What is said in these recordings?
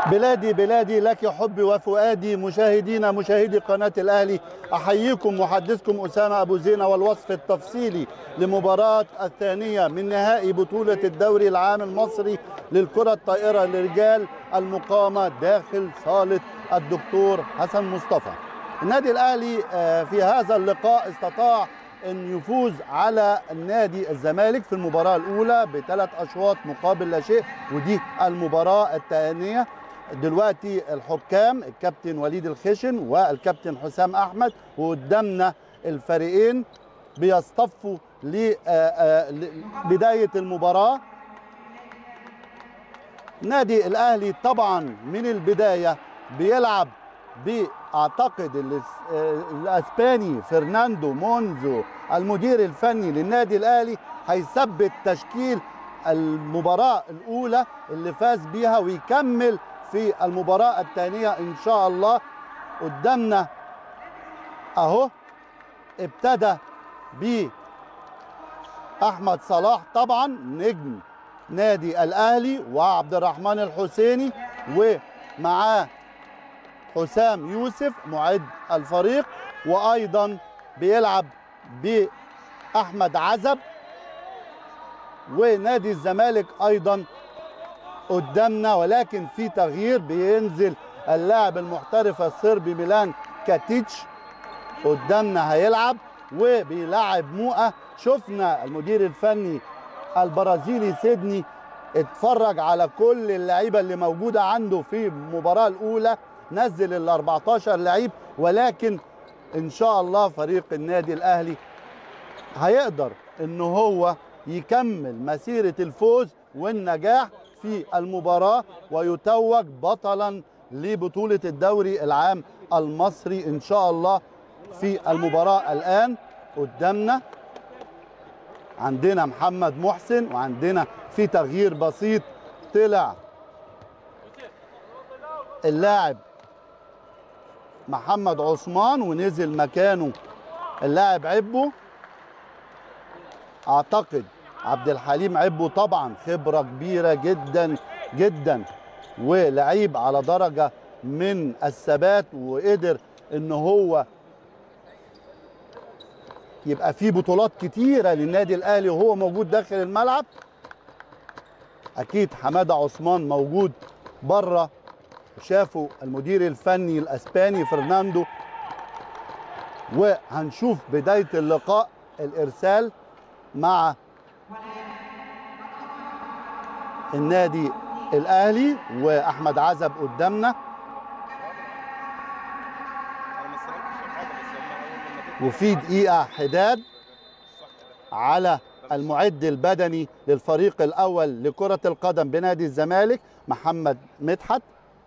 بلادي بلادي لك حبي وفؤادي مشاهدينا مشاهدي قناة الأهلي أحييكم محدثكم أسامة أبو زينة والوصف التفصيلي لمباراة الثانية من نهائي بطولة الدوري العام المصري للكرة الطائرة لرجال المقامة داخل صالة الدكتور حسن مصطفى النادي الأهلي في هذا اللقاء استطاع أن يفوز على النادي الزمالك في المباراة الأولى بثلاث أشواط مقابل لا شيء ودي المباراة الثانية دلوقتي الحكام الكابتن وليد الخشن والكابتن حسام احمد وقدامنا الفريقين بيصطفوا لبدايه المباراه نادي الاهلي طبعا من البدايه بيلعب باعتقد الاسباني فرناندو مونزو المدير الفني للنادي الاهلي هيثبت تشكيل المباراه الاولى اللي فاز بيها ويكمل في المباراة الثانية إن شاء الله قدامنا أهو ابتدى ب أحمد صلاح طبعا نجم نادي الأهلي وعبد الرحمن الحسيني ومعاه حسام يوسف معد الفريق وأيضا بيلعب بأحمد عزب ونادي الزمالك أيضا قدامنا ولكن في تغيير بينزل اللاعب المحترف الصربي ميلان كاتيتش قدامنا هيلعب وبيلعب موقة شفنا المدير الفني البرازيلي سيدني اتفرج على كل اللعيبه اللي موجوده عنده في المباراه الاولى نزل ال 14 لعيب ولكن ان شاء الله فريق النادي الاهلي هيقدر ان هو يكمل مسيره الفوز والنجاح في المباراة ويتوج بطلا لبطولة الدوري العام المصري إن شاء الله في المباراة الآن قدامنا عندنا محمد محسن وعندنا في تغيير بسيط طلع اللاعب محمد عثمان ونزل مكانه اللاعب عبو اعتقد عبد الحليم عبو طبعا خبره كبيره جدا جدا ولعيب على درجه من الثبات وقدر ان هو يبقى في بطولات كتيره للنادي الاهلي وهو موجود داخل الملعب اكيد حماده عثمان موجود بره شافوا المدير الفني الاسباني فرناندو وهنشوف بدايه اللقاء الارسال مع النادي الاهلي واحمد عزب قدامنا وفي دقيقه حداد على المعد البدني للفريق الاول لكره القدم بنادي الزمالك محمد مدحت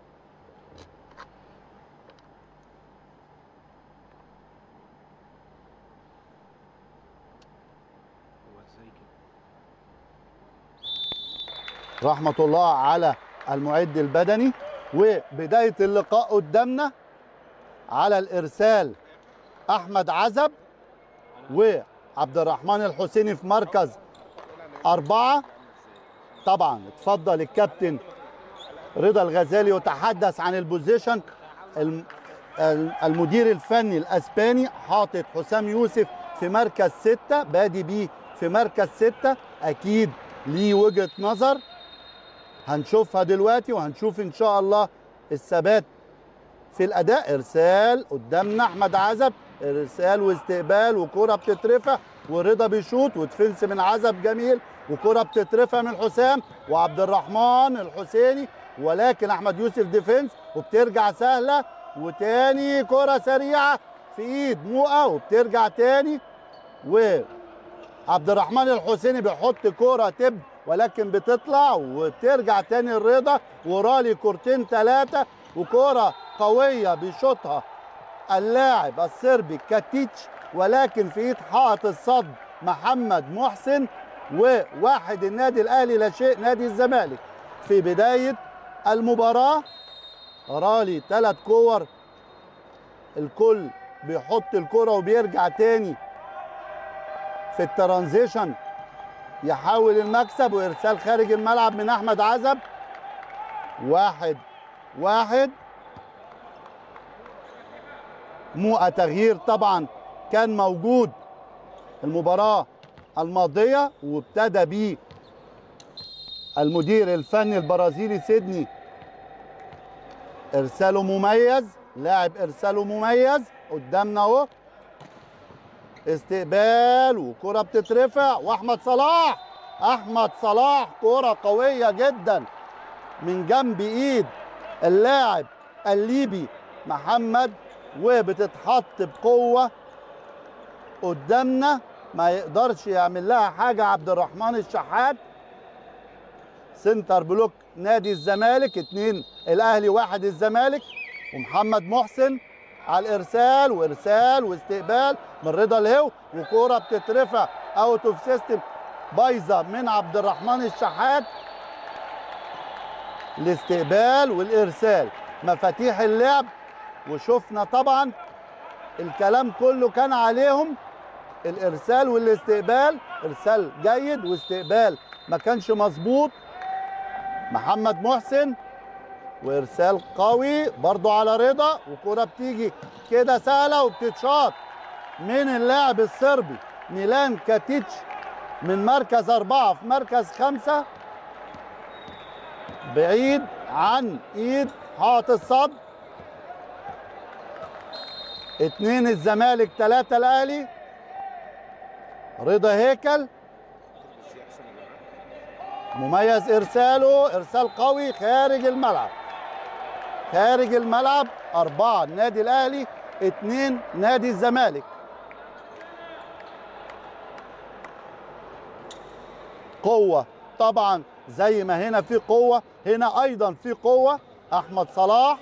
رحمة الله على المعد البدني وبداية اللقاء قدامنا على الإرسال أحمد عزب وعبد الرحمن الحسيني في مركز أربعة طبعا اتفضل الكابتن رضا الغزالي وتحدث عن البوزيشن المدير الفني الأسباني حاطط حسام يوسف في مركز ستة بادي بيه في مركز ستة أكيد ليه وجهة نظر هنشوفها دلوقتي وهنشوف ان شاء الله الثبات في الاداء ارسال قدامنا احمد عزب ارسال واستقبال وكره بتترفع ورضا بيشوط ودفنس من عزب جميل وكره بتترفع من حسام وعبد الرحمن الحسيني ولكن احمد يوسف ديفنس وبترجع سهله وتاني كره سريعه في ايد موقه وبترجع تاني وعبد الرحمن الحسيني بيحط كره تب ولكن بتطلع وبترجع تاني الرضا ورالي كورتين ثلاثة وكرة قوية بيشوطها اللاعب الصربي كاتيتش ولكن في ايد حائط الصد محمد محسن وواحد النادي الاهلي لا شيء نادي الزمالك في بداية المباراة رالي ثلاث كور الكل بيحط الكرة وبيرجع تاني في الترانزيشن يحاول المكسب وارسال خارج الملعب من احمد عزب واحد واحد مو تغيير طبعا كان موجود المباراة الماضية وابتدى بيه المدير الفني البرازيلي سيدني ارساله مميز لاعب ارساله مميز قدامنا اهو استقبال وكرة بتترفع واحمد صلاح احمد صلاح كرة قوية جدا من جنب ايد اللاعب الليبي محمد وبتتحط بقوة قدامنا ما يقدرش يعمل لها حاجة عبد الرحمن الشحات سنتر بلوك نادي الزمالك اتنين الاهلي واحد الزمالك ومحمد محسن على الارسال وارسال واستقبال من رضا الهو وكوره بتترفع اوت اوف سيستم بايظه من عبد الرحمن الشحات الاستقبال والارسال مفاتيح اللعب وشفنا طبعا الكلام كله كان عليهم الارسال والاستقبال ارسال جيد واستقبال ما كانش مظبوط محمد محسن وارسال قوي برضو على رضا وكرة بتيجي كده سهلة وبتتشاط من اللاعب الصربي ميلان كاتيتش من مركز أربعة في مركز خمسة بعيد عن إيد حائط الصد اتنين الزمالك تلاتة الأهلي رضا هيكل مميز ارساله ارسال قوي خارج الملعب خارج الملعب أربعة النادي الأهلي اتنين نادي الزمالك قوة طبعا زي ما هنا في قوة هنا أيضا في قوة أحمد صلاح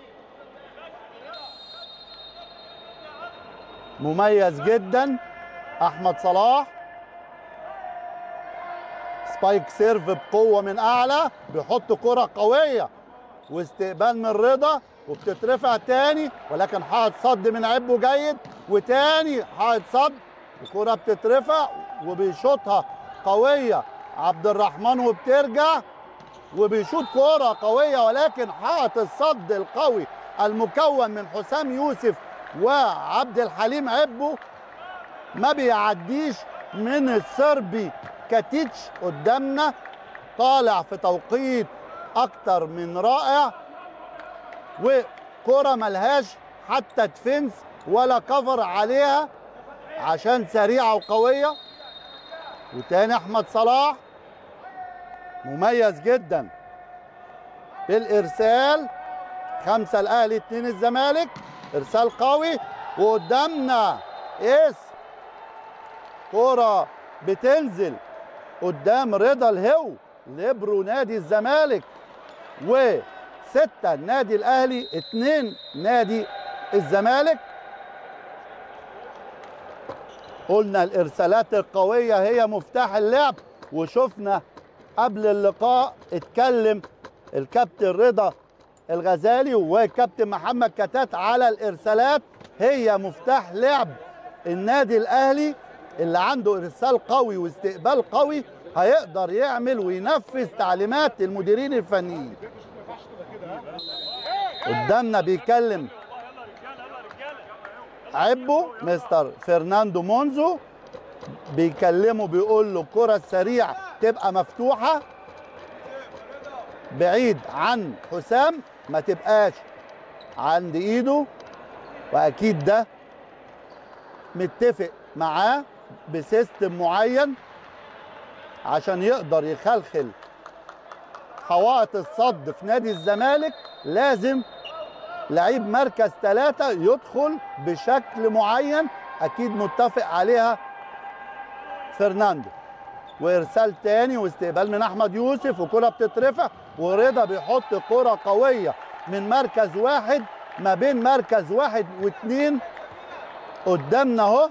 مميز جدا أحمد صلاح سبايك سيرف بقوه من اعلى بيحط كره قويه واستقبال من رضا وبتترفع تاني ولكن حائط صد من عبه جيد وتاني حائط صد وكره بتترفع وبيشوطها قويه عبد الرحمن وبترجع وبيشوط كره قويه ولكن حائط الصد القوي المكون من حسام يوسف وعبد الحليم عبه ما بيعديش من السربي كاتيتش قدامنا طالع في توقيت اكتر من رائع وكرة ملهاش حتى ديفنس ولا كفر عليها عشان سريعة وقوية وتاني احمد صلاح مميز جدا بالارسال خمسة الاهلي اتنين الزمالك ارسال قوي وقدامنا اس كرة بتنزل قدام رضا الهو ليبرو نادي الزمالك وستة النادي الأهلي اتنين نادي الزمالك قلنا الإرسالات القوية هي مفتاح اللعب وشفنا قبل اللقاء اتكلم الكابتن رضا الغزالي والكابتن محمد كتات على الإرسالات هي مفتاح لعب النادي الأهلي اللي عنده ارسال قوي واستقبال قوي هيقدر يعمل وينفذ تعليمات المديرين الفنيين قدامنا بيكلم عبو مستر فرناندو مونزو بيكلمه بيقول له الكرة السريع تبقى مفتوحة بعيد عن حسام ما تبقاش عند ايده واكيد ده متفق معاه بسيستم معين عشان يقدر يخلخل حوائط الصد في نادي الزمالك لازم لعيب مركز ثلاثة يدخل بشكل معين أكيد متفق عليها فرناندو وإرسال تاني واستقبال من أحمد يوسف وكرة بتترفع ورضا بيحط كرة قوية من مركز واحد ما بين مركز واحد واثنين قدامنا اهو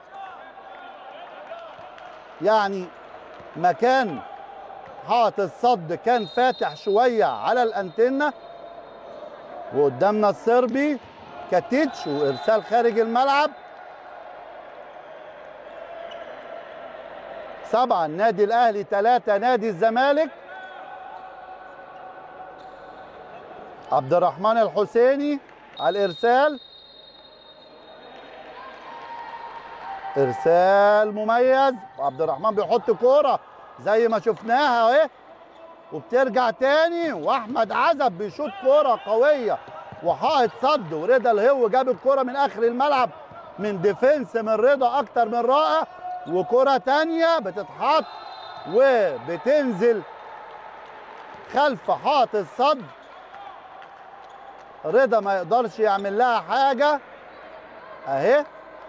يعني مكان حائط الصد كان فاتح شويه على الانتنه وقدامنا الصربي كاتيتش وارسال خارج الملعب سبعة النادي الاهلي ثلاثة نادي الزمالك عبد الرحمن الحسيني على الارسال ارسال مميز وعبد الرحمن بيحط كوره زي ما شفناها اهي وبترجع تاني واحمد عزب بيشوط كوره قويه وحائط صد ورضا الهو جاب الكوره من اخر الملعب من ديفنس من رضا اكتر من رائع وكره تانية بتتحط وبتنزل خلف حائط الصد رضا ما يقدرش يعمل لها حاجه اهي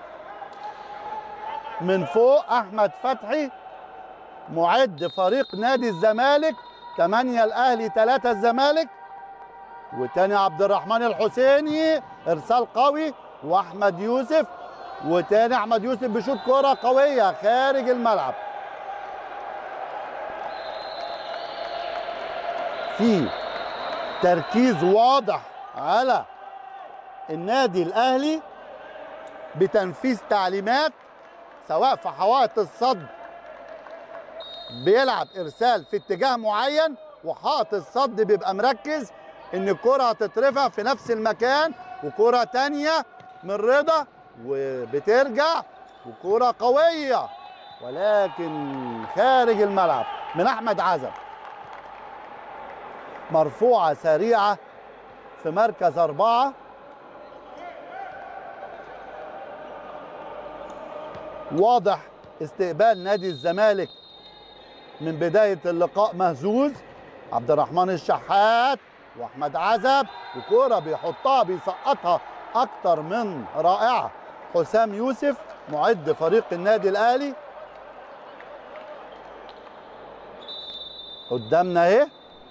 من فوق احمد فتحي معد فريق نادي الزمالك 8 الاهلي 3 الزمالك وتاني عبد الرحمن الحسيني ارسال قوي واحمد يوسف وتاني احمد يوسف بيشوط كره قويه خارج الملعب في تركيز واضح على النادي الاهلي بتنفيذ تعليمات سواء في حوائط الصد بيلعب ارسال في اتجاه معين وحائط الصد بيبقى مركز ان الكره هتترفع في نفس المكان وكره تانية من رضا وبترجع وكره قويه ولكن خارج الملعب من احمد عزب مرفوعه سريعه في مركز اربعه واضح استقبال نادي الزمالك من بدايه اللقاء مهزوز عبد الرحمن الشحات واحمد عزب وكوره بيحطها بيسقطها اكتر من رائعه حسام يوسف معد فريق النادي الاهلي قدامنا اهي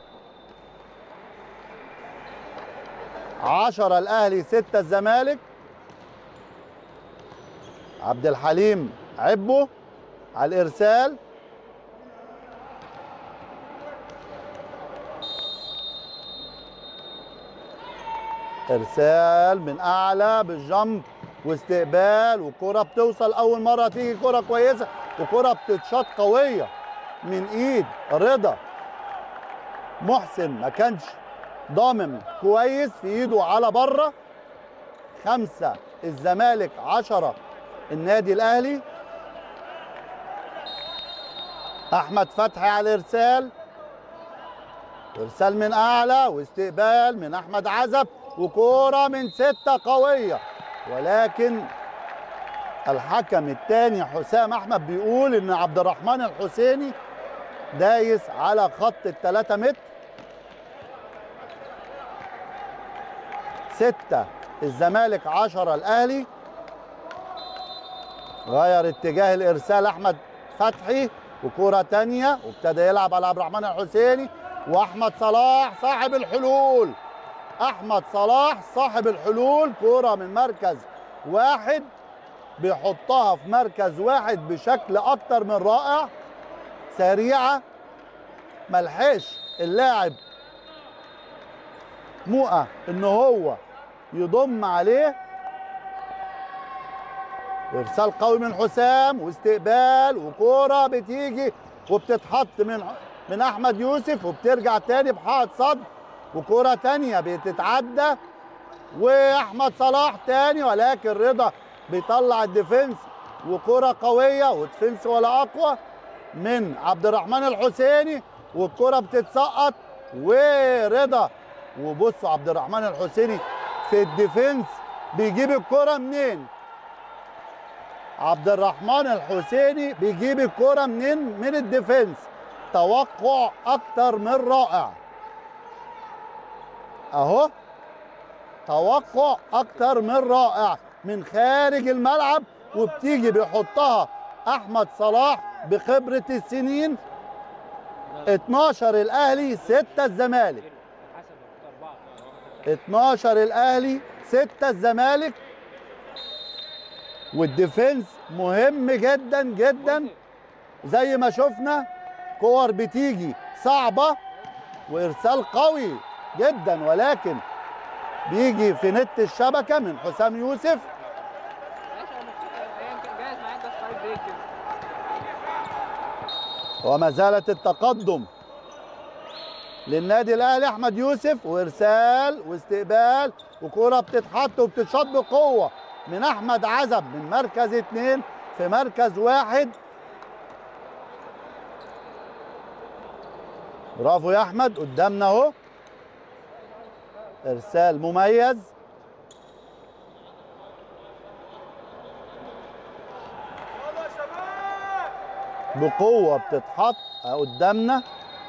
عشرة الأهلي ستة الزمالك عبد الحليم عبو على الإرسال إرسال من أعلى بالجنب واستقبال وكرة بتوصل أول مرة تيجي كرة كويسة وكرة بتتشاط قوية من إيد رضا محسن ما كانش ضامن كويس في ايده على بره خمسة الزمالك عشرة النادي الأهلي أحمد فتحي على الإرسال إرسال من أعلى واستقبال من أحمد عزب وكورة من ستة قوية ولكن الحكم الثاني حسام أحمد بيقول إن عبد الرحمن الحسيني دايس على خط الثلاثة متر ستة الزمالك عشرة الأهلي غير اتجاه الإرسال أحمد فتحي وكرة تانية وابتدى يلعب على عبد الرحمن الحسيني وأحمد صلاح صاحب الحلول أحمد صلاح صاحب الحلول كرة من مركز واحد بيحطها في مركز واحد بشكل أكتر من رائع سريعة ملحقش اللاعب مؤة إن هو يضم عليه ارسال قوي من حسام واستقبال وكوره بتيجي وبتتحط من من احمد يوسف وبترجع تاني بحائط صد وكوره تانية بتتعدى واحمد صلاح تاني ولكن رضا بيطلع الديفنس وكوره قويه وديفنس ولا اقوى من عبد الرحمن الحسيني والكوره بتتسقط ورضا وبصوا عبد الرحمن الحسيني في الديفنس بيجيب الكرة منين؟ عبد الرحمن الحسيني بيجيب الكرة منين؟ من الديفنس توقع أكتر من رائع أهو توقع أكتر من رائع من خارج الملعب وبتيجي بيحطها أحمد صلاح بخبرة السنين 12 الأهلي 6 الزمالك 12 الاهلي 6 الزمالك والديفنس مهم جدا جدا زي ما شفنا كور بتيجي صعبه وارسال قوي جدا ولكن بيجي في نت الشبكه من حسام يوسف وما زالت التقدم للنادي الاهلي احمد يوسف وارسال واستقبال وكره بتتحط وبتتشاط بقوه من احمد عزب من مركز اثنين في مركز واحد برافو يا احمد قدامنا اهو ارسال مميز بقوه بتتحط قدامنا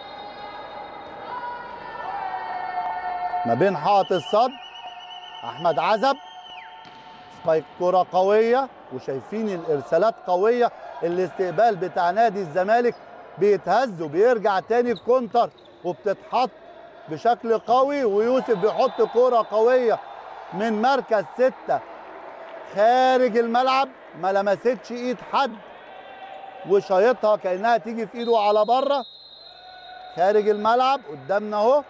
ما بين حائط الصد احمد عزب سبايك كرة قوية وشايفين الارسالات قوية الاستقبال بتاع نادي الزمالك بيتهز وبيرجع تاني الكونتر وبتتحط بشكل قوي ويوسف بيحط كرة قوية من مركز ستة خارج الملعب ما لمستش ايد حد وشايطها كانها تيجي في ايده على بره خارج الملعب قدامنا اهو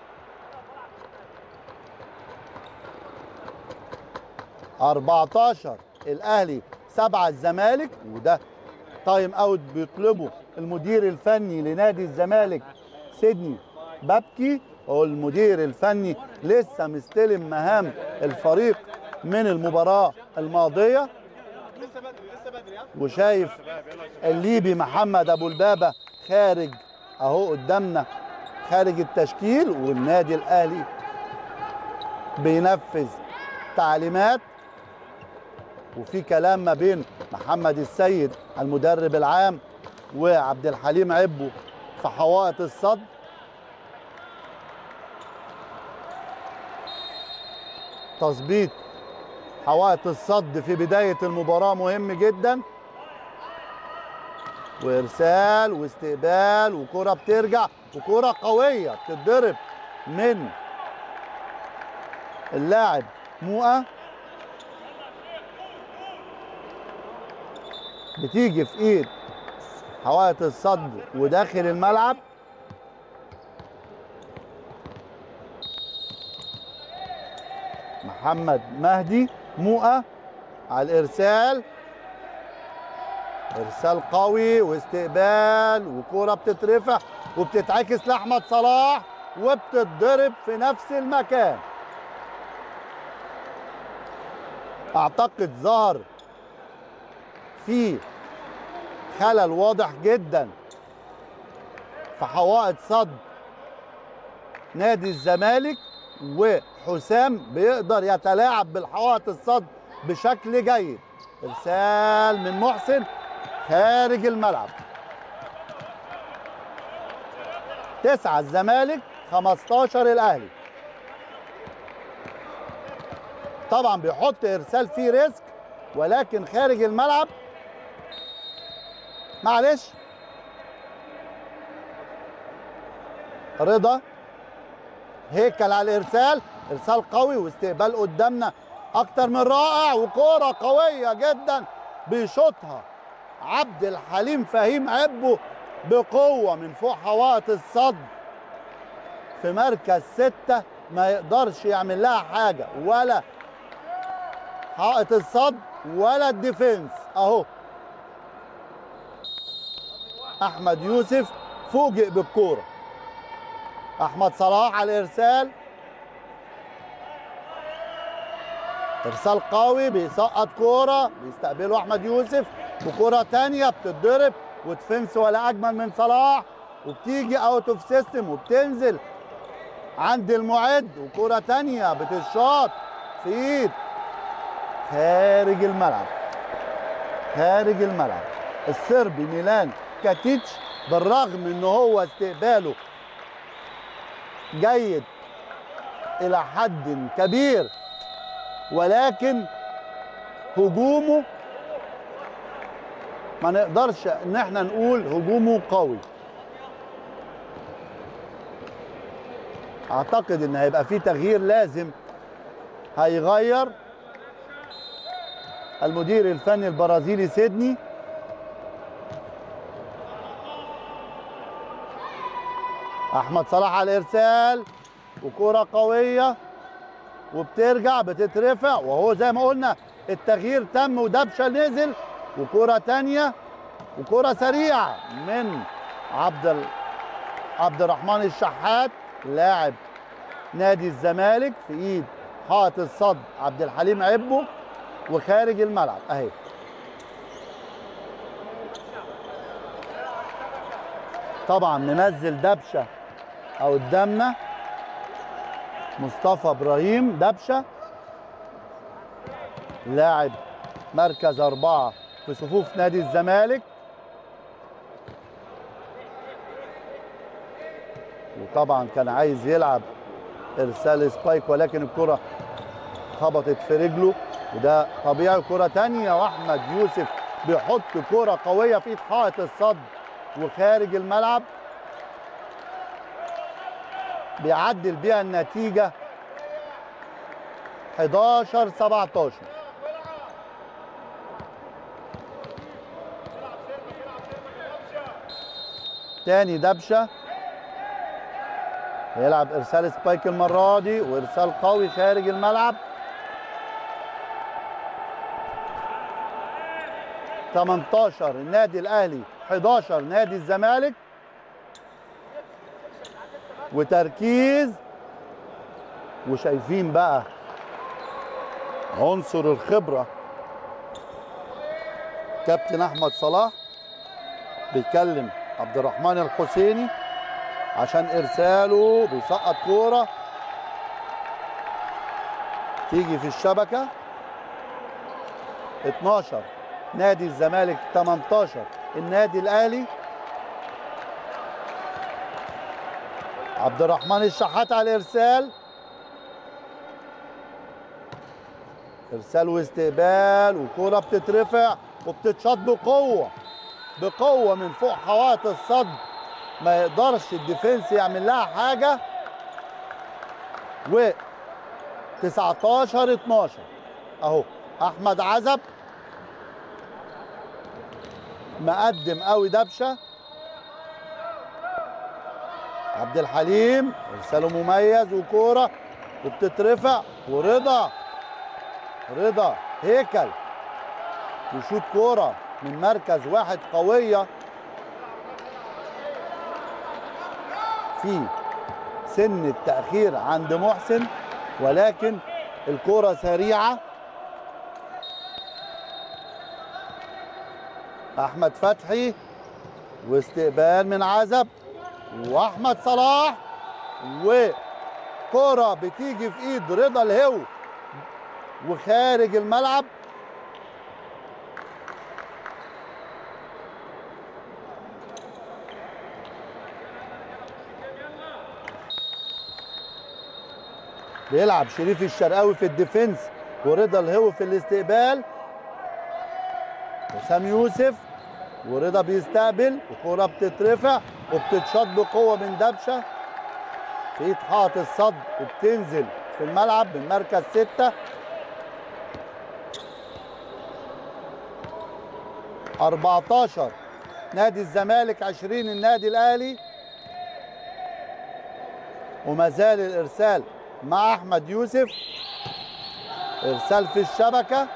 أربعتاشر الأهلي سبعة الزمالك وده تايم أوت بيطلبه المدير الفني لنادي الزمالك سيدني بابكي هو المدير الفني لسه مستلم مهام الفريق من المباراة الماضية وشايف الليبي محمد ابو البابه خارج اهو قدامنا خارج التشكيل والنادي الاهلي بينفذ تعليمات وفي كلام ما بين محمد السيد المدرب العام وعبد الحليم عبو في حوائط الصد تظبيط حوائط الصد في بداية المباراة مهم جدا وإرسال واستقبال وكرة بترجع وكرة قوية بتتضرب من اللاعب موقع بتيجي في ايد حوائط الصد وداخل الملعب محمد مهدي موقع على الارسال ارسال قوي واستقبال وكوره بتترفع وبتتعكس لاحمد صلاح وبتتضرب في نفس المكان اعتقد ظهر في خلل واضح جدا في حوائط صد نادي الزمالك وحسام بيقدر يتلاعب بالحوائط الصد بشكل جيد ارسال من محسن خارج الملعب تسعة الزمالك 15 الاهلي طبعا بيحط ارسال فيه ريسك ولكن خارج الملعب معلش رضا هيكل على الارسال ارسال قوي واستقبال قدامنا اكتر من رائع وكوره قويه جدا بيشوطها عبد الحليم فهيم عبه بقوه من فوق حوائط الصد في مركز ستة ما يقدرش يعمل لها حاجة ولا حائط الصد ولا الديفنس اهو احمد يوسف فوجئ بالكوره احمد صلاح على الارسال ارسال قوي بيسقط كوره بيستقبله احمد يوسف وكوره تانية بتتضرب ودفنس ولا اجمل من صلاح وبتيجي اوت اوف سيستم وبتنزل عند المعد وكوره تانية بتتشاط في ايد خارج الملعب خارج الملعب الصربي ميلان كاتيتش بالرغم ان هو استقباله جيد الى حد كبير ولكن هجومه ما نقدرش ان احنا نقول هجومه قوي اعتقد ان هيبقى في تغيير لازم هيغير المدير الفني البرازيلي سيدني احمد صلاح على الارسال وكرة قوية وبترجع بتترفع وهو زي ما قلنا التغيير تم ودبشه نزل وكرة تانية وكرة سريعة من عبد عبد الرحمن الشحات لاعب نادي الزمالك في ايد حائط الصد عبد الحليم عبو وخارج الملعب اهي طبعا منزل دبشه او قدامنا مصطفى ابراهيم دبشه لاعب مركز اربعه في صفوف نادي الزمالك وطبعا كان عايز يلعب ارسال سبايك ولكن الكره خبطت في رجله وده طبيعي كره تانية واحمد يوسف بيحط كره قويه في ايد حائط الصد وخارج الملعب بيعدل بيها النتيجه 11 17 تاني دبشه يلعب ارسال سبايك المره دي وارسال قوي خارج الملعب 18 النادي الاهلي 11 نادي الزمالك وتركيز وشايفين بقى عنصر الخبره كابتن احمد صلاح بيكلم عبد الرحمن الحسيني عشان ارساله بيسقط كوره تيجي في الشبكه 12 نادي الزمالك 18 النادي الاهلي عبد الرحمن الشحات على الارسال ارسال واستقبال وكوره بتترفع وبتتشاط بقوه بقوه من فوق حوائط الصد ما يقدرش الديفنس يعمل لها حاجه و 19 12 اهو احمد عزب مقدم قوي دبشه عبد الحليم ارساله مميز وكوره وبتترفع ورضا رضا هيكل يشوط كوره من مركز واحد قويه في سن التأخير عند محسن ولكن الكرة سريعة أحمد فتحي واستقبال من عزب وأحمد صلاح وكرة بتيجي في إيد رضا الهو وخارج الملعب بيلعب شريف الشرقاوي في الديفنس ورضا الهو في الاستقبال وسام يوسف ورضا بيستقبل وكوره بتترفع وبتتشاط بقوه من دبشه في ايد حائط الصد وبتنزل في الملعب من مركز ستة أربعتاشر نادي الزمالك عشرين النادي الأهلي وما زال الإرسال مع احمد يوسف ارسال في الشبكه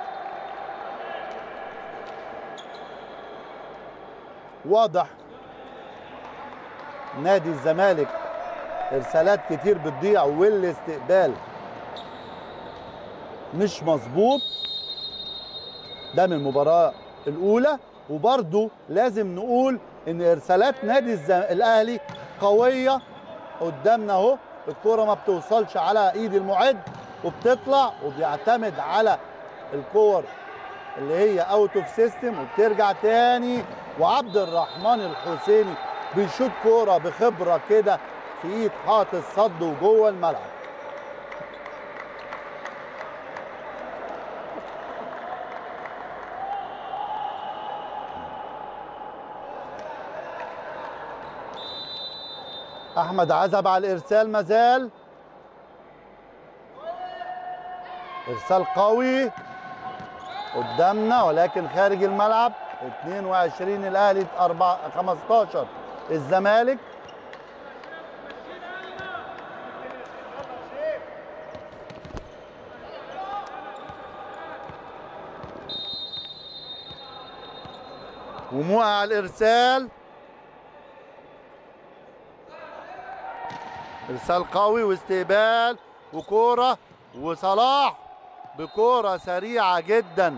واضح نادي الزمالك ارسالات كتير بتضيع والاستقبال مش مظبوط ده من المباراه الاولى وبرده لازم نقول ان ارسالات نادي الزم... الاهلي قويه قدامنا اهو الكرة ما بتوصلش على ايد المعد وبتطلع وبيعتمد على الكور اللي هي اوت اوف سيستم وبترجع تاني وعبد الرحمن الحسيني بيشوط كوره بخبره كده في ايد حائط الصد وجوه الملعب احمد عزب على الارسال مازال ارسال قوي قدامنا ولكن خارج الملعب 22 الاهلي 4 15 الزمالك وموقع على الارسال ارسال قوي واستقبال وكوره وصلاح بكوره سريعه جدا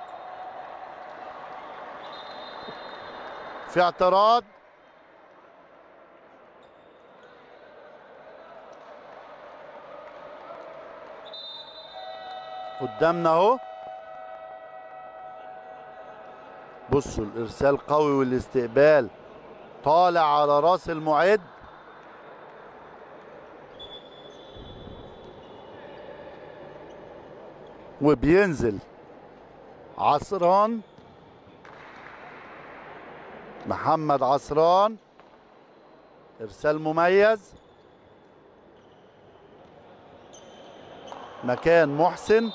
في اعتراض قدامنا اهو بصوا الارسال قوي والاستقبال طالع على راس المعد وبينزل عصران محمد عصران ارسال مميز مكان محسن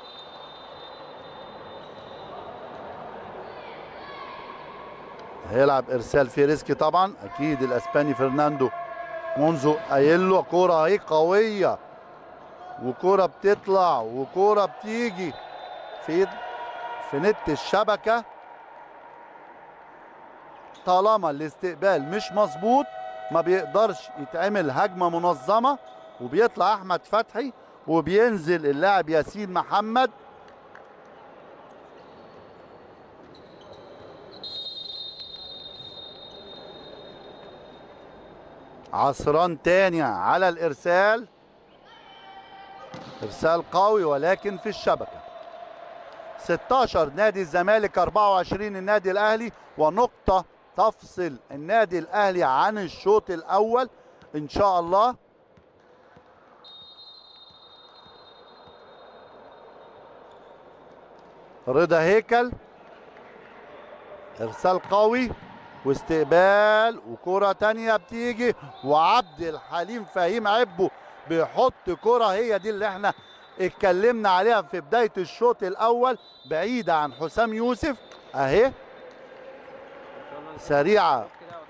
هيلعب ارسال في ريسك طبعا اكيد الاسباني فرناندو منذ قايل له كوره اهي قويه وكوره بتطلع وكوره بتيجي في في نت الشبكه طالما الاستقبال مش مظبوط ما بيقدرش يتعمل هجمه منظمه وبيطلع احمد فتحي وبينزل اللاعب ياسين محمد عصران تاني على الارسال ارسال قوي ولكن في الشبكه 16 نادي الزمالك 24 النادي الاهلي ونقطه تفصل النادي الاهلي عن الشوط الاول ان شاء الله رضا هيكل ارسال قوي واستقبال وكرة تانية بتيجي وعبد الحليم فهيم عبو بيحط كرة هي دي اللي احنا اتكلمنا عليها في بداية الشوط الأول بعيدة عن حسام يوسف أهي سريعة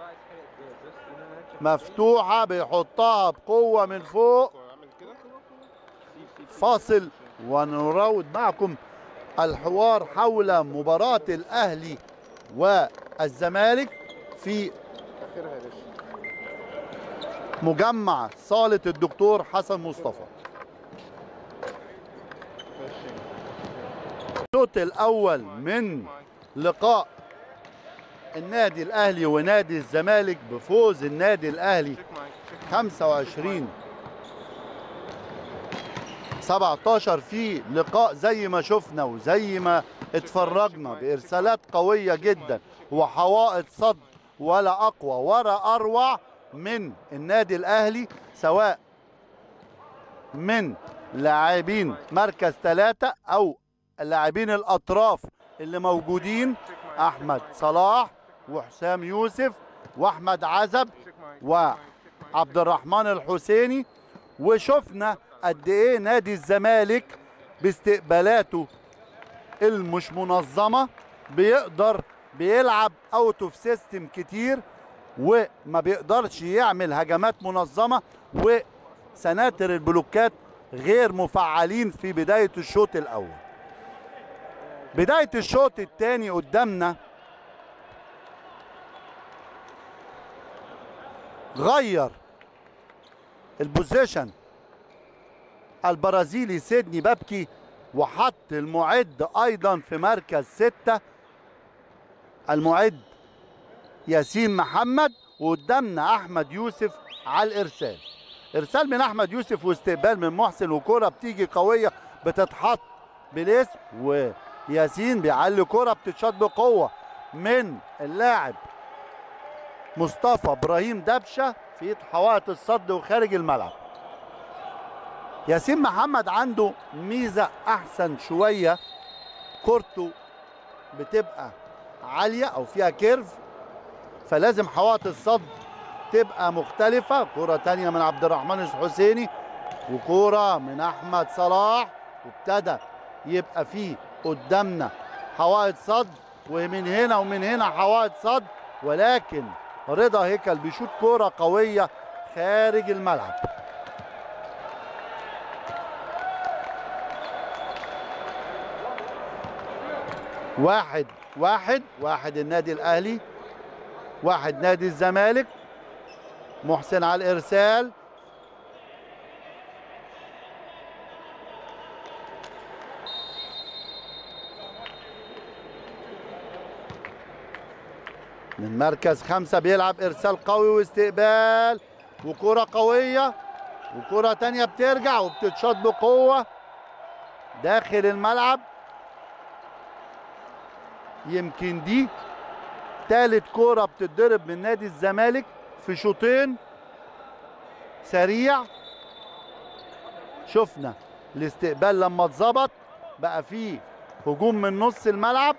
مفتوحة بيحطها بقوة من فوق فاصل ونراود معكم الحوار حول مباراة الأهلي والزمالك في مجمع صالة الدكتور حسن مصطفى الشوط الأول من لقاء النادي الأهلي ونادي الزمالك بفوز النادي الأهلي 25 17 في لقاء زي ما شفنا وزي ما اتفرجنا بإرسالات قوية جدا وحوائط صد ولا أقوى ولا أروع من النادي الأهلي سواء من لاعبين مركز ثلاثة أو اللاعبين الأطراف اللي موجودين أحمد صلاح وحسام يوسف وأحمد عزب وعبد الرحمن الحسيني وشفنا قد إيه نادي الزمالك باستقبالاته المش منظمة بيقدر بيلعب اوت اوف سيستم كتير وما بيقدرش يعمل هجمات منظمه وسناتر البلوكات غير مفعلين في بدايه الشوط الاول بدايه الشوط الثاني قدامنا غير البوزيشن البرازيلي سيدني بابكي وحط المعد ايضا في مركز ستة المعد ياسين محمد وقدامنا احمد يوسف على الارسال ارسال من احمد يوسف واستقبال من محسن وكرة بتيجي قوية بتتحط بالاسم وياسين بيعلي كرة بتتشاط بقوة من اللاعب مصطفى ابراهيم دبشه في حوائط الصد وخارج الملعب ياسين محمد عنده ميزه احسن شويه كورته بتبقى عاليه او فيها كيرف فلازم حوائط الصد تبقى مختلفه كره تانية من عبد الرحمن الحسيني وكوره من احمد صلاح وابتدى يبقى فيه قدامنا حوائط صد ومن هنا ومن هنا حوائط صد ولكن رضا هيكل بيشوط كوره قويه خارج الملعب واحد واحد واحد النادي الاهلي واحد نادي الزمالك محسن على الارسال من مركز خمسة بيلعب إرسال قوي واستقبال وكرة قوية وكرة تانية بترجع وبتتشاط بقوة داخل الملعب يمكن دي تالت كرة بتتضرب من نادي الزمالك في شوطين سريع شفنا الاستقبال لما اتظبط بقى فيه هجوم من نص الملعب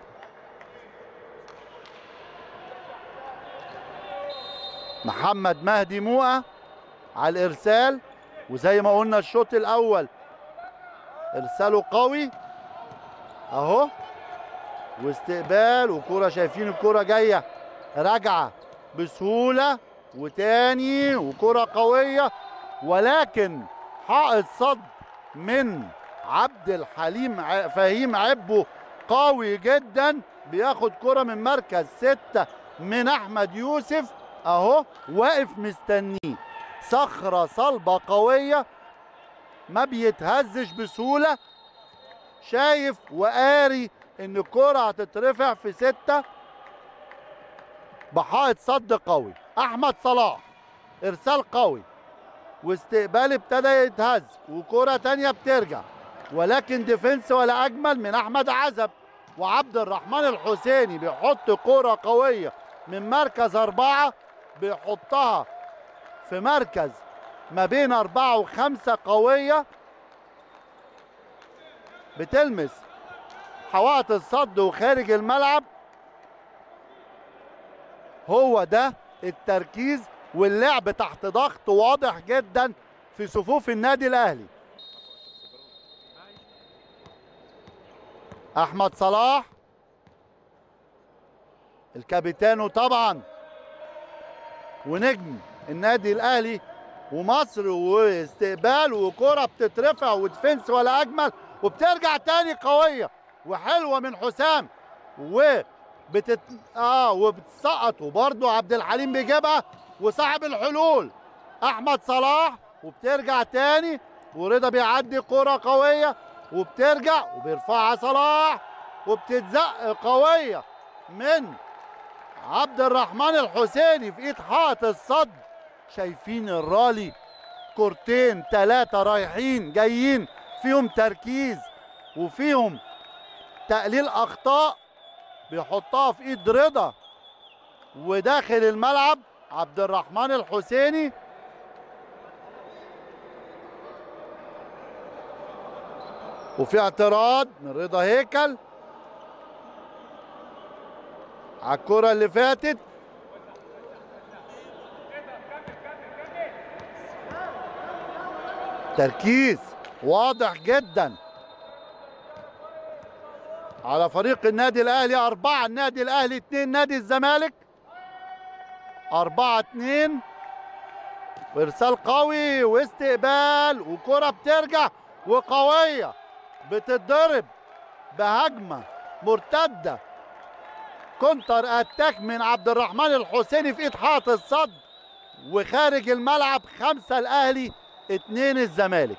محمد مهدي موقع على الارسال وزي ما قلنا الشوط الاول ارساله قوي اهو واستقبال وكرة شايفين الكرة جاية راجعة بسهولة وتاني وكرة قوية ولكن حائط صد من عبد الحليم ع- فهيم عبو قوي جدا بياخد كرة من مركز ستة من أحمد يوسف أهو واقف مستنيه صخرة صلبة قوية ما بيتهزش بسهولة شايف وقاري ان الكرة هتترفع في ستة بحائط صد قوي احمد صلاح ارسال قوي واستقبال ابتدى يتهز وكرة تانية بترجع ولكن ديفنس ولا اجمل من احمد عزب وعبد الرحمن الحسيني بيحط كرة قوية من مركز اربعة بيحطها في مركز ما بين أربعة وخمسة قوية بتلمس حوائط الصد وخارج الملعب هو ده التركيز واللعب تحت ضغط واضح جدا في صفوف النادي الاهلي احمد صلاح الكابيتانو طبعا ونجم النادي الاهلي ومصر واستقبال وكرة بتترفع ودفنس ولا اجمل وبترجع تاني قويه وحلوه من حسام وبتت اه وبتسقط وبرده عبد الحليم بيجيبها وصاحب الحلول احمد صلاح وبترجع تاني ورضا بيعدي كرة قوية وبترجع وبيرفعها صلاح وبتتزق قوية من عبد الرحمن الحسيني في ايد حائط الصد شايفين الرالي كورتين ثلاثة رايحين جايين فيهم تركيز وفيهم تقليل اخطاء بيحطها في ايد رضا وداخل الملعب عبد الرحمن الحسيني وفي اعتراض من رضا هيكل على الكرة اللي فاتت تركيز واضح جدا على فريق النادي الاهلي أربعة النادي الاهلي اتنين نادي الزمالك أربعة اتنين وإرسال قوي واستقبال وكرة بترجع وقوية بتتضرب بهجمة مرتدة كونتر اتاك من عبد الرحمن الحسيني في ايد حائط الصد وخارج الملعب خمسة الأهلي اتنين الزمالك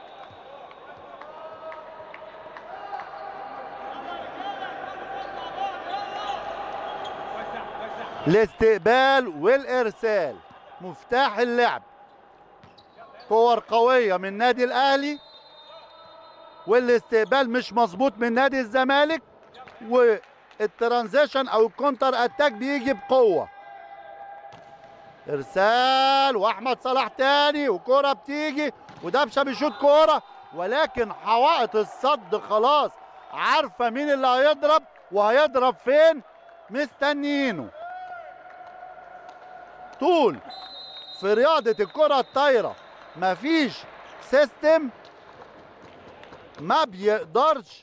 الاستقبال والارسال مفتاح اللعب كور قويه من نادي الاهلي والاستقبال مش مظبوط من نادي الزمالك والترانزيشن او الكونتر اتاك بيجي بقوه ارسال واحمد صلاح تاني وكره بتيجي ودبشه بيشوط كوره ولكن حوائط الصد خلاص عارفه مين اللي هيضرب وهيضرب فين مستنيينه طول في رياضة الكرة الطايرة مفيش سيستم ما بيقدرش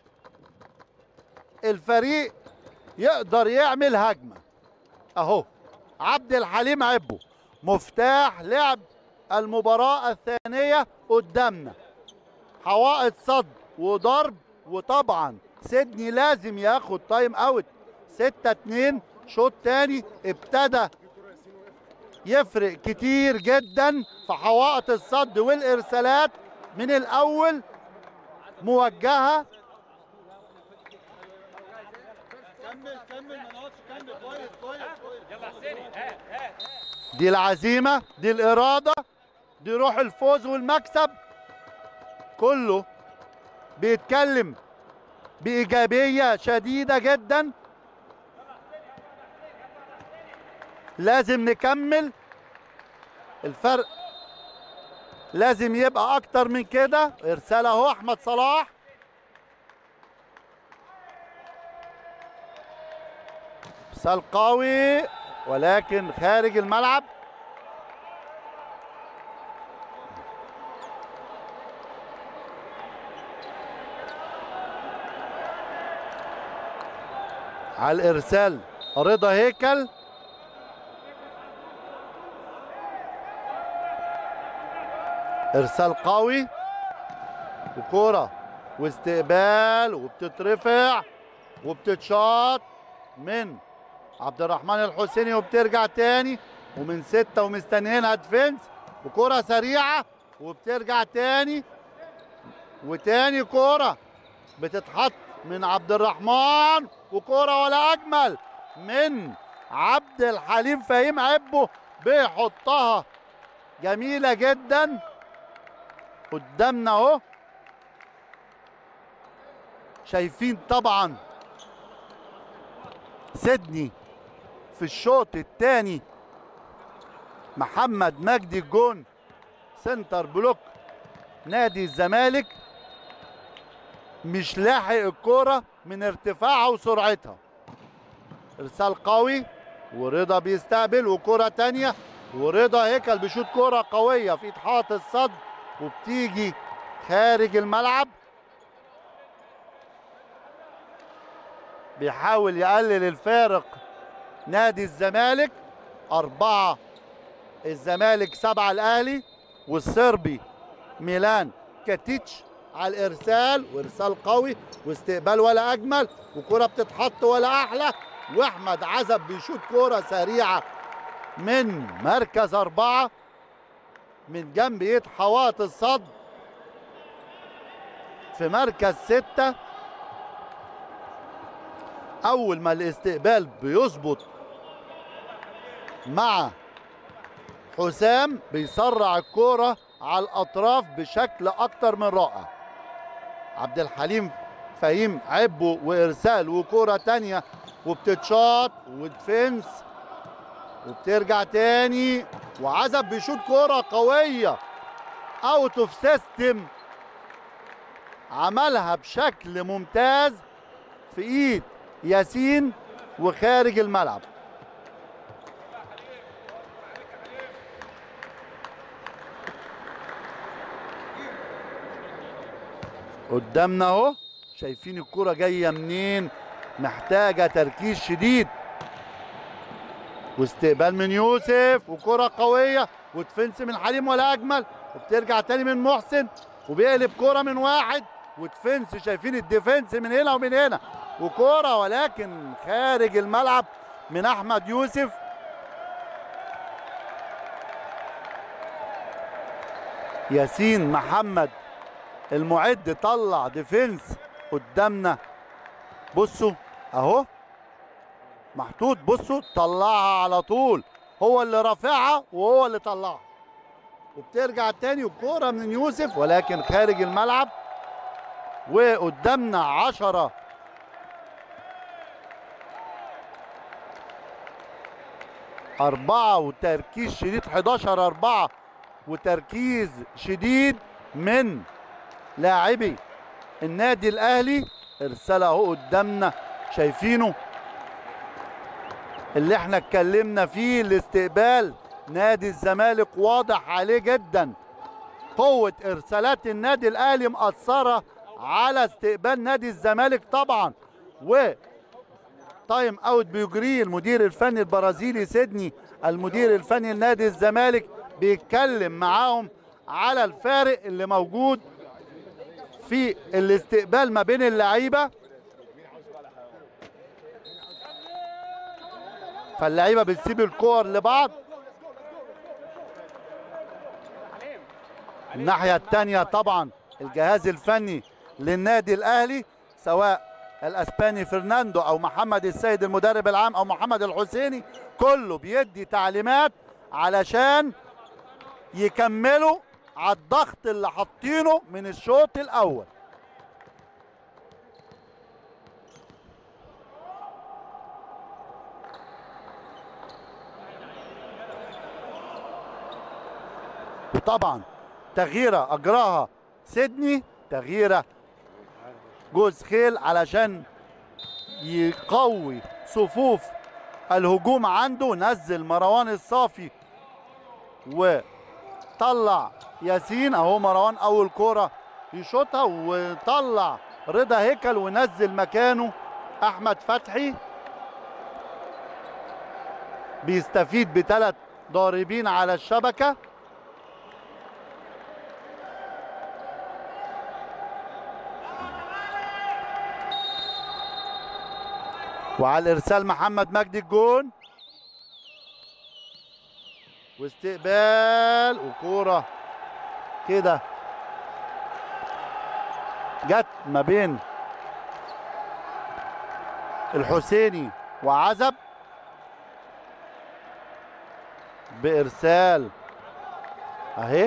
الفريق يقدر يعمل هجمة اهو عبد الحليم عبو مفتاح لعب المباراة الثانية قدامنا حوائط صد وضرب وطبعا سيدني لازم ياخد تايم اوت 6 2 شوط تاني ابتدى يفرق كتير جدا في حوائط الصد والارسالات من الاول موجهه كمل كمل ما نقعدش كمل كويس كويس كويس يلا حسيني هات هات دي العزيمة دي الإرادة دي روح الفوز والمكسب كله بيتكلم بإيجابية شديدة جدا لازم نكمل الفرق لازم يبقى أكتر من كده إرسال أهو أحمد صلاح إرسال قوي ولكن خارج الملعب على الارسال رضا هيكل ارسال قوي وكرة واستقبال وبتترفع وبتتشاط من عبد الرحمن الحسيني وبترجع تاني ومن ستة ومستنيينها ديفنس وكرة سريعة وبترجع تاني وتاني كرة بتتحط من عبد الرحمن وكرة ولا أجمل من عبد الحليم فهيم عبه بيحطها جميلة جدا قدامنا اهو شايفين طبعا سيدني في الشوط الثاني محمد مجدي الجون سنتر بلوك نادي الزمالك مش لاحق الكرة من ارتفاعها وسرعتها ارسال قوي ورضا بيستقبل وكرة تانية ورضا هيكل بيشوط كرة قوية في اتحاد الصد وبتيجي خارج الملعب بيحاول يقلل الفارق نادي الزمالك أربعة الزمالك سبعة الأهلي والصربي ميلان كاتيتش على الإرسال وإرسال قوي واستقبال ولا أجمل وكرة بتتحط ولا أحلى وأحمد عزب بيشوط كرة سريعة من مركز أربعة من جنب ايد حواط الصد في مركز ستة أول ما الاستقبال بيظبط مع حسام بيسرع الكرة على الأطراف بشكل أكتر من رائع عبد الحليم فهيم عبه وإرسال وكرة تانية وبتتشاط ودفنس وبترجع تاني وعزب بيشوط كرة قوية اوت اوف سيستم عملها بشكل ممتاز في ايد ياسين وخارج الملعب قدامنا اهو شايفين الكرة جاية منين محتاجة تركيز شديد واستقبال من يوسف وكرة قوية ودفنس من حليم ولا أجمل وبترجع تاني من محسن وبيقلب كرة من واحد ودفنس شايفين الديفنس من هنا ومن هنا وكرة ولكن خارج الملعب من أحمد يوسف ياسين محمد المعد طلع ديفنس قدامنا بصوا اهو محطوط بصوا طلعها على طول هو اللي رافعها وهو اللي طلعها وبترجع تاني والكوره من يوسف ولكن خارج الملعب وقدامنا عشرة أربعة وتركيز شديد 11 أربعة وتركيز شديد من لاعبي النادي الأهلي إرسال أهو قدامنا شايفينه اللي احنا اتكلمنا فيه الاستقبال نادي الزمالك واضح عليه جدا قوة ارسالات النادي الاهلي مأثرة على استقبال نادي الزمالك طبعا و تايم اوت بيجريه المدير الفني البرازيلي سيدني المدير الفني لنادي الزمالك بيتكلم معاهم على الفارق اللي موجود في الاستقبال ما بين اللعيبه فاللعيبه بتسيب الكور لبعض الناحيه الثانيه طبعا الجهاز الفني للنادي الاهلي سواء الاسباني فرناندو او محمد السيد المدرب العام او محمد الحسيني كله بيدي تعليمات علشان يكملوا على الضغط اللي حاطينه من الشوط الاول وطبعا تغييره اجراها سيدني تغييره جوز خيل علشان يقوي صفوف الهجوم عنده نزل مروان الصافي وطلع ياسين اهو مروان اول كوره يشوطها وطلع رضا هيكل ونزل مكانه احمد فتحي بيستفيد بثلاث ضاربين على الشبكه وعلى الارسال محمد مجدي الجون واستقبال وكوره كده جت ما بين الحسيني وعزب بارسال اهي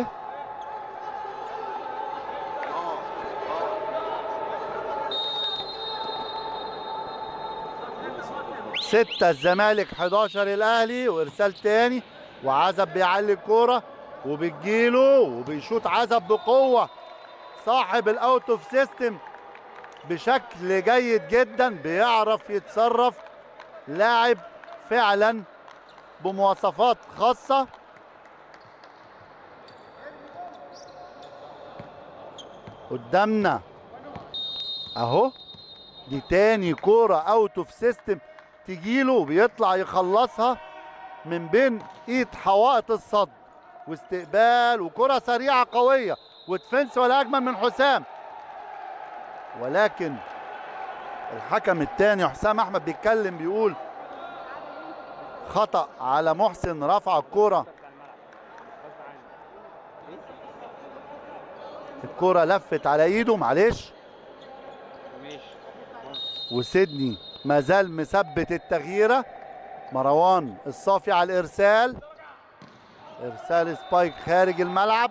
ستة الزمالك 11 الاهلي وارسال تاني وعزب بيعلي الكوره وبتجيله وبيشوط عزب بقوه صاحب الاوت اوف سيستم بشكل جيد جدا بيعرف يتصرف لاعب فعلا بمواصفات خاصه قدامنا اهو دي تاني كوره اوت اوف سيستم تجيله وبيطلع يخلصها من بين ايد حوائط الصد واستقبال وكره سريعه قويه ودفنس ولا اجمل من حسام ولكن الحكم الثاني حسام احمد بيتكلم بيقول خطا على محسن رفع الكوره الكوره لفت على ايده معلش وسيدني ما زال مثبت التغييره مروان الصافي على الارسال ارسال سبايك خارج الملعب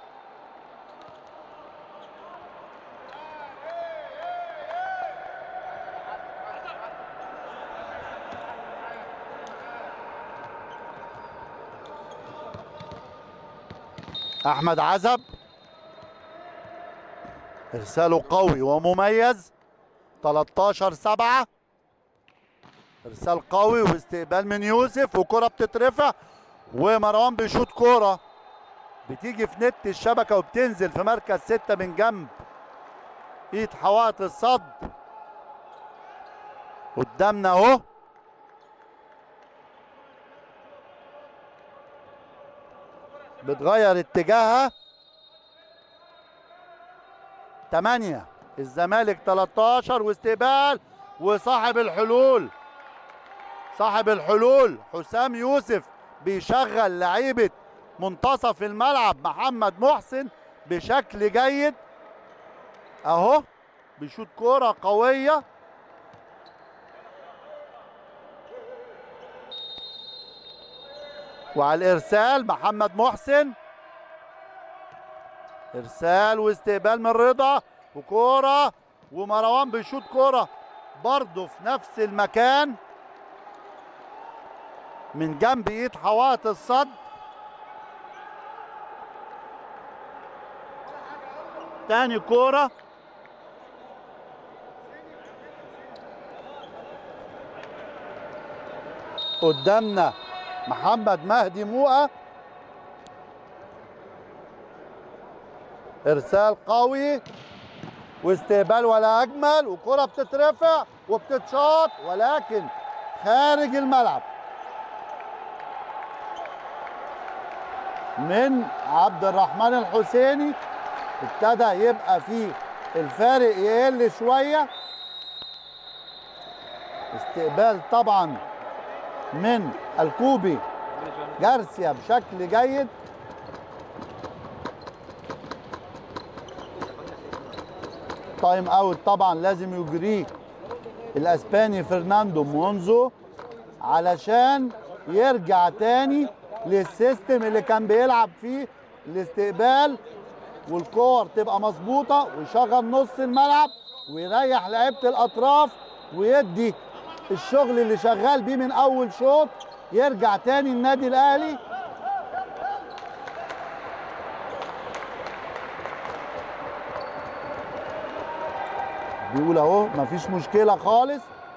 احمد عزب ارساله قوي ومميز 13 7 ارسال قوي واستقبال من يوسف وكره بتترفع ومروان بيشوط كوره بتيجي في نت الشبكه وبتنزل في مركز ستة من جنب ايد حوائط الصد قدامنا اهو بتغير اتجاهها 8 الزمالك 13 واستقبال وصاحب الحلول صاحب الحلول حسام يوسف بيشغل لعيبه منتصف الملعب محمد محسن بشكل جيد اهو بيشوط كوره قويه وعلى الارسال محمد محسن ارسال واستقبال من رضا وكوره ومروان بيشوط كوره برضه في نفس المكان من جنب ايد حوائط الصد تاني كوره قدامنا محمد مهدي موقه ارسال قوي واستقبال ولا اجمل وكره بتترفع وبتتشاط ولكن خارج الملعب من عبد الرحمن الحسيني ابتدى يبقى فيه الفارق يقل شويه استقبال طبعا من الكوبي جارسيا بشكل جيد تايم اوت طبعا لازم يجريه الاسباني فرناندو مونزو علشان يرجع تاني للسيستم اللي كان بيلعب فيه الاستقبال والكور تبقى مظبوطه ويشغل نص الملعب ويريح لعيبه الاطراف ويدي الشغل اللي شغال بيه من اول شوط يرجع تاني النادي الاهلي بيقول اهو مفيش مشكله خالص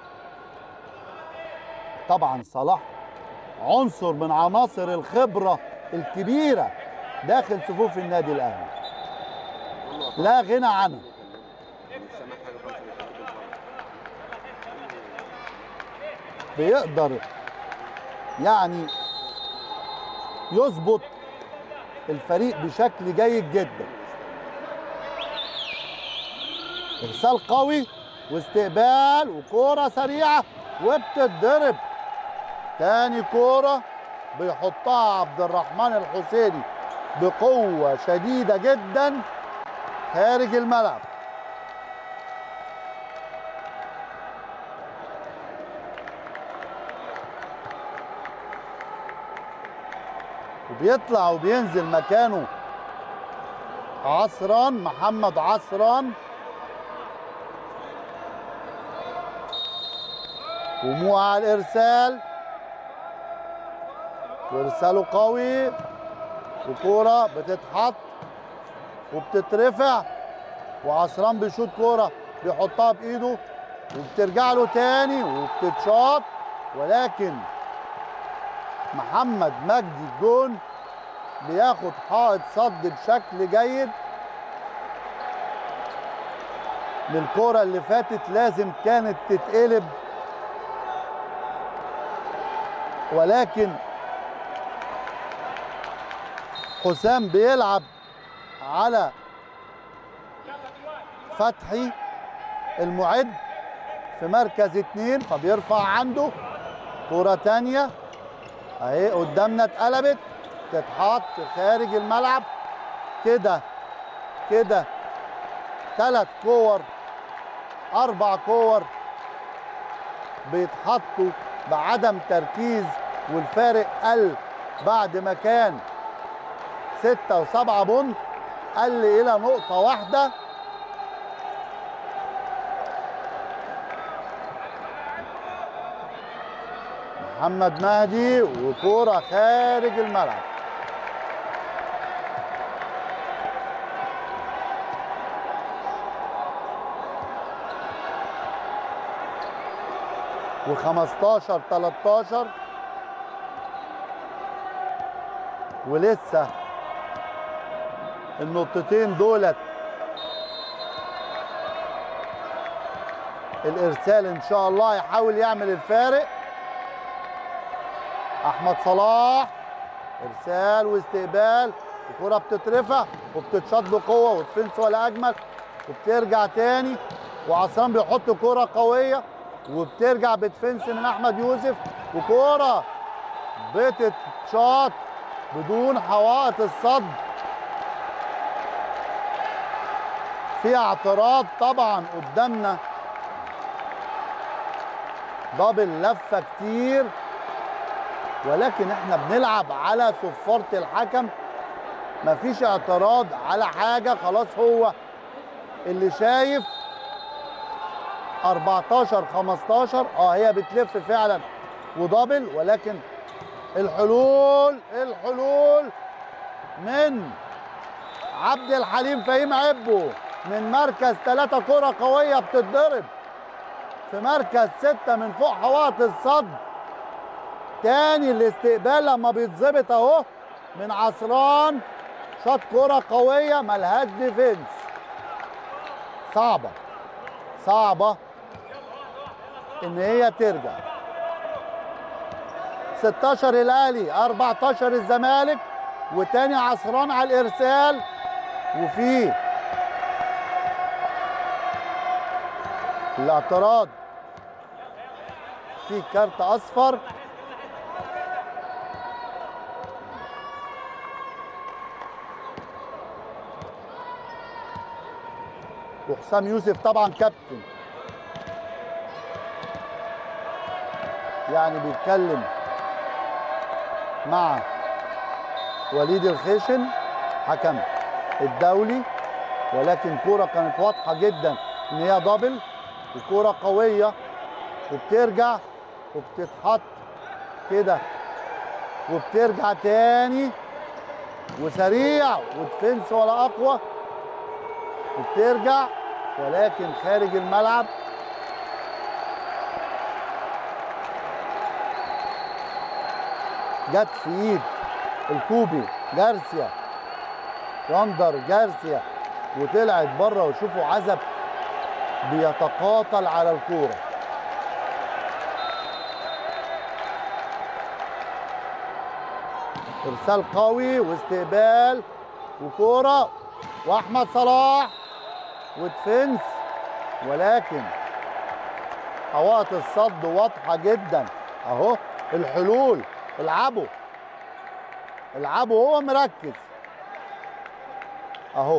طبعا صلاح عنصر من عناصر الخبره الكبيره داخل صفوف النادي الاهلي لا غنى عنه بيقدر يعني يظبط الفريق بشكل جيد جدا ارسال قوي واستقبال وكوره سريعه وبتتضرب تاني كوره بيحطها عبد الرحمن الحسيني بقوه شديده جدا خارج الملعب وبيطلع وبينزل مكانه عصران محمد عصران ومو على الارسال وارساله قوي وكوره بتتحط وبتترفع وعصران بيشوط كوره بيحطها بايده وبترجع له تاني وبتتشاط ولكن محمد مجدي الجون بياخد حائط صد بشكل جيد للكرة اللي فاتت لازم كانت تتقلب ولكن حسام بيلعب على فتحي المعد في مركز اتنين فبيرفع عنده كرة تانية اهي قدامنا اتقلبت تتحط خارج الملعب كده كده ثلاث كور اربع كور بيتحطوا بعدم تركيز والفارق قل بعد ما كان ستة وسبعة بونت قل إلى نقطة واحدة محمد مهدي وكورة خارج الملعب و15 13 ولسه النقطتين دولت الارسال ان شاء الله يحاول يعمل الفارق احمد صلاح ارسال واستقبال الكره بتترفع وبتتشاط بقوه وتفنس ولا اجمل وبترجع تاني وعصام بيحط كره قويه وبترجع بتفنس من احمد يوسف وكوره بتتشاط بدون حوائط الصد في اعتراض طبعا قدامنا دبل لفه كتير ولكن احنا بنلعب على صفاره الحكم مفيش اعتراض على حاجه خلاص هو اللي شايف 14 15 اه هي بتلف فعلا ودبل ولكن الحلول الحلول من عبد الحليم فهيم عبو من مركز ثلاثة كرة قوية بتتضرب في مركز ستة من فوق حوائط الصد تاني الاستقبال لما بيتظبط اهو من عصران شاط كرة قوية ملهاش ديفنس صعبة صعبة ان هي ترجع 16 الاهلي 14 الزمالك وتاني عصران على الارسال وفي الاعتراض في كارت اصفر وحسام يوسف طبعا كابتن يعني بيتكلم مع وليد الخشن حكم الدولي ولكن كرة كانت واضحة جدا ان هي دبل وكرة قوية وبترجع وبتتحط كده وبترجع تاني وسريع ودفنس ولا اقوى وبترجع ولكن خارج الملعب جت في ايد الكوبي جارسيا واندر جارسيا وطلعت بره وشوفوا عزب بيتقاتل على الكوره ارسال قوي واستقبال وكوره واحمد صلاح ودفنس ولكن حوائط الصد واضحه جدا اهو الحلول العبوا العبوا هو مركز اهو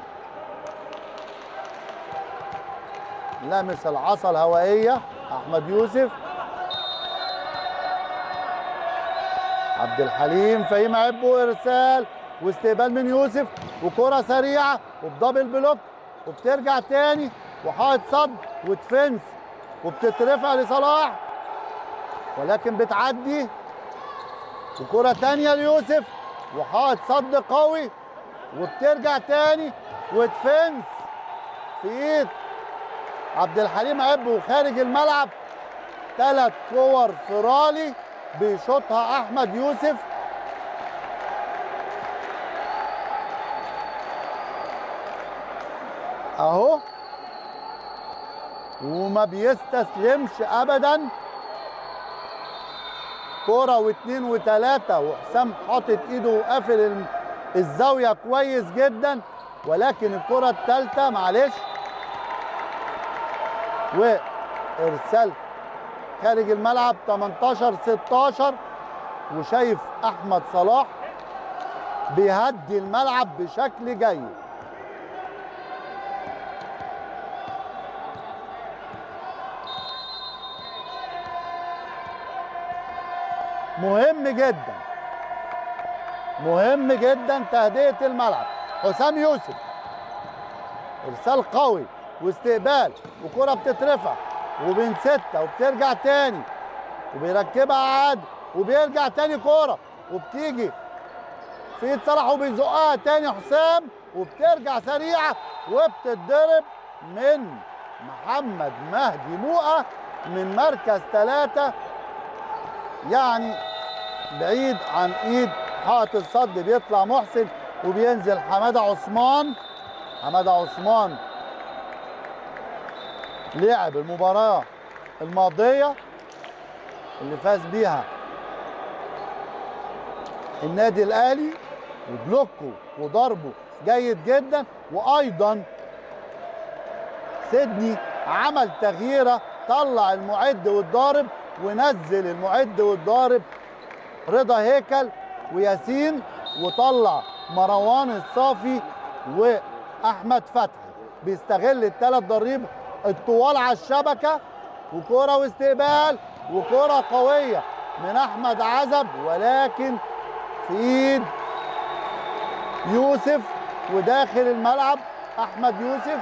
لمس العصا الهوائيه احمد يوسف عبد الحليم فهيم عبو ارسال واستقبال من يوسف وكره سريعه وبدبل بلوك وبترجع تاني وحائط صد ودفنس وبتترفع لصلاح ولكن بتعدي وكره تانيه ليوسف وحائط صد قوي وبترجع تاني ودفنس في ايد عبد الحليم عبو خارج الملعب ثلاث كور فرالي بيشوطها احمد يوسف اهو وما بيستسلمش ابدا كرة واثنين وثلاثة وحسام حاطط ايده وقافل ال- الزاوية كويس جدا ولكن الكرة الثالثة معلش وارسال خارج الملعب 18 16 وشايف احمد صلاح بيهدي الملعب بشكل جيد مهم جدا مهم جدا تهدئه الملعب حسام يوسف ارسال قوي واستقبال وكره بتترفع وبين سته وبترجع تاني وبيركبها عاد وبيرجع تاني كوره وبتيجي في ايد صلاح وبيزقها تاني حسام وبترجع سريعه وبتتضرب من محمد مهدي موقه من مركز ثلاثه يعني بعيد عن ايد حائط الصد بيطلع محسن وبينزل حماده عثمان حماده عثمان لعب المباراه الماضيه اللي فاز بيها النادي الاهلي وبلوكه وضربه جيد جدا وايضا سيدني عمل تغييره طلع المعد والضارب ونزل المعد والضارب رضا هيكل وياسين وطلع مروان الصافي واحمد فتحي بيستغل الثلاث ضريب الطوال على الشبكه وكره واستقبال وكره قويه من احمد عزب ولكن في ايد يوسف وداخل الملعب احمد يوسف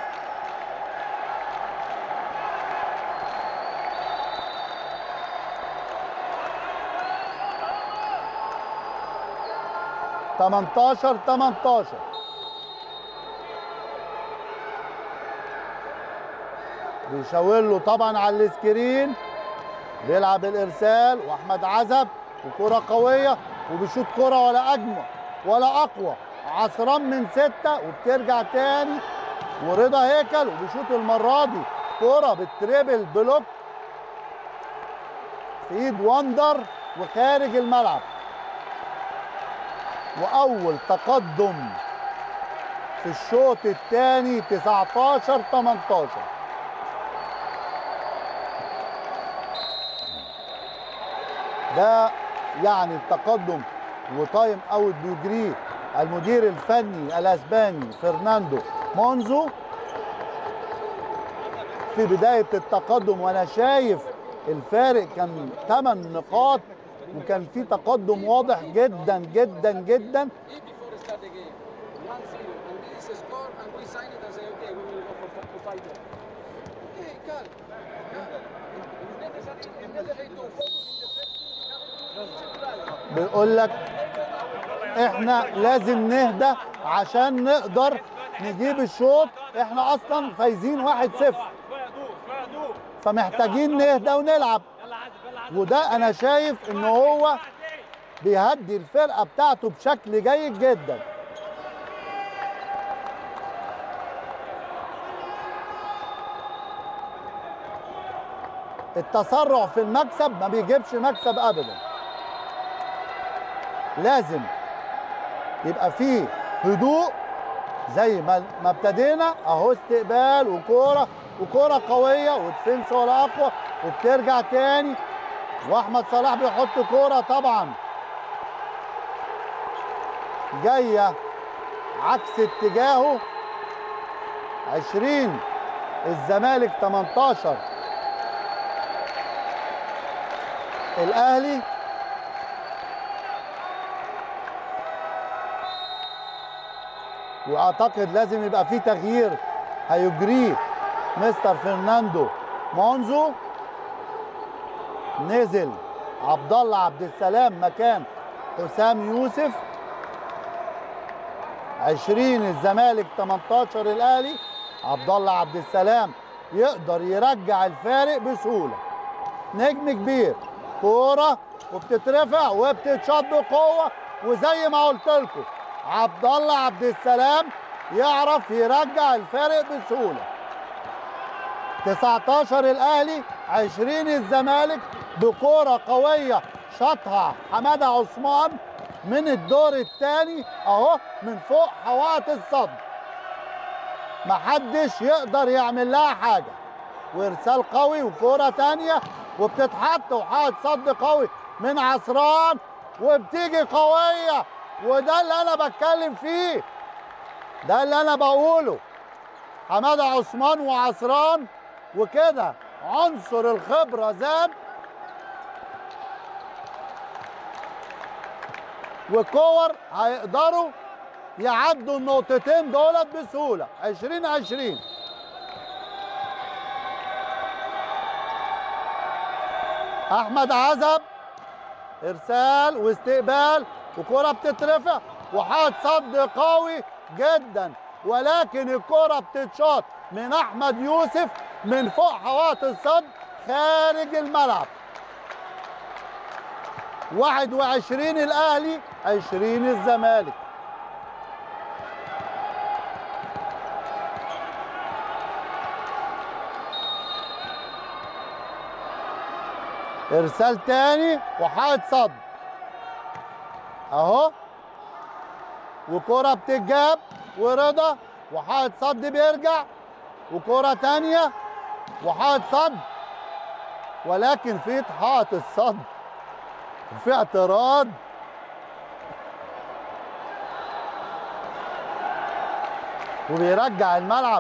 تمنتاشر تمنتاشر بيشاور له طبعا على السكرين بيلعب الارسال واحمد عزب وكره قويه وبيشوط كره ولا اجمل ولا اقوى عصران من سته وبترجع تاني ورضا هيكل وبيشوط المره دي كره بالتريبل بلوك في ايد وندر وخارج الملعب واول تقدم في الشوط الثاني 19 18 ده يعني التقدم وتايم اوت بيجريه المدير الفني الاسباني فرناندو مونزو في بدايه التقدم وانا شايف الفارق كان 8 نقاط وكان في تقدم واضح جدا جدا جدا before start the game. 1-0. And this is score and we sign it and say, okay, we will go for, for fighter. Okay, calm. It's necessary, it's necessary to focus in the first thing we have to do. بيقول لك احنا لازم نهدى عشان نقدر نجيب الشوط احنا اصلا فايزين 1-0 فمحتاجين نهدى ونلعب وده انا شايف ان هو بيهدي الفرقه بتاعته بشكل جيد جدا التسرع في المكسب ما بيجيبش مكسب ابدا لازم يبقى فيه هدوء زي ما ما ابتدينا اهو استقبال وكوره وكوره قويه ودفنس ولا اقوى وبترجع تاني واحمد صلاح بيحط كوره طبعا جايه عكس اتجاهه 20 الزمالك 18 الاهلي واعتقد لازم يبقى في تغيير هيجريه مستر فرناندو مونزو نزل عبد الله عبد السلام مكان حسام يوسف 20 الزمالك 18 الاهلي عبد الله عبد السلام يقدر يرجع الفارق بسهوله نجم كبير كوره وبتترفع وبتتشط بقوه وزي ما قلت لكم عبد الله عبد السلام يعرف يرجع الفارق بسهوله 19 الاهلي 20 الزمالك بكوره قويه شاطها حماده عثمان من الدور الثاني اهو من فوق حوائط الصد محدش يقدر يعمل لها حاجه وارسال قوي وكوره تانية وبتتحط وحائط صد قوي من عصران وبتيجي قويه وده اللي انا بتكلم فيه ده اللي انا بقوله حماده عثمان وعصران وكده عنصر الخبره زاد وكور هيقدروا يعدوا النقطتين دولت بسهوله 20 20 احمد عزب ارسال واستقبال وكره بتترفع وحاط صد قوي جدا ولكن الكره بتتشاط من احمد يوسف من فوق حوائط الصد خارج الملعب 21 الاهلي 20 الزمالك ارسال تاني وحائط صد اهو وكرة بتتجاب ورضا وحائط صد بيرجع وكرة تانية وحائط صد ولكن في حائط الصد وفي اعتراض وبيرجع الملعب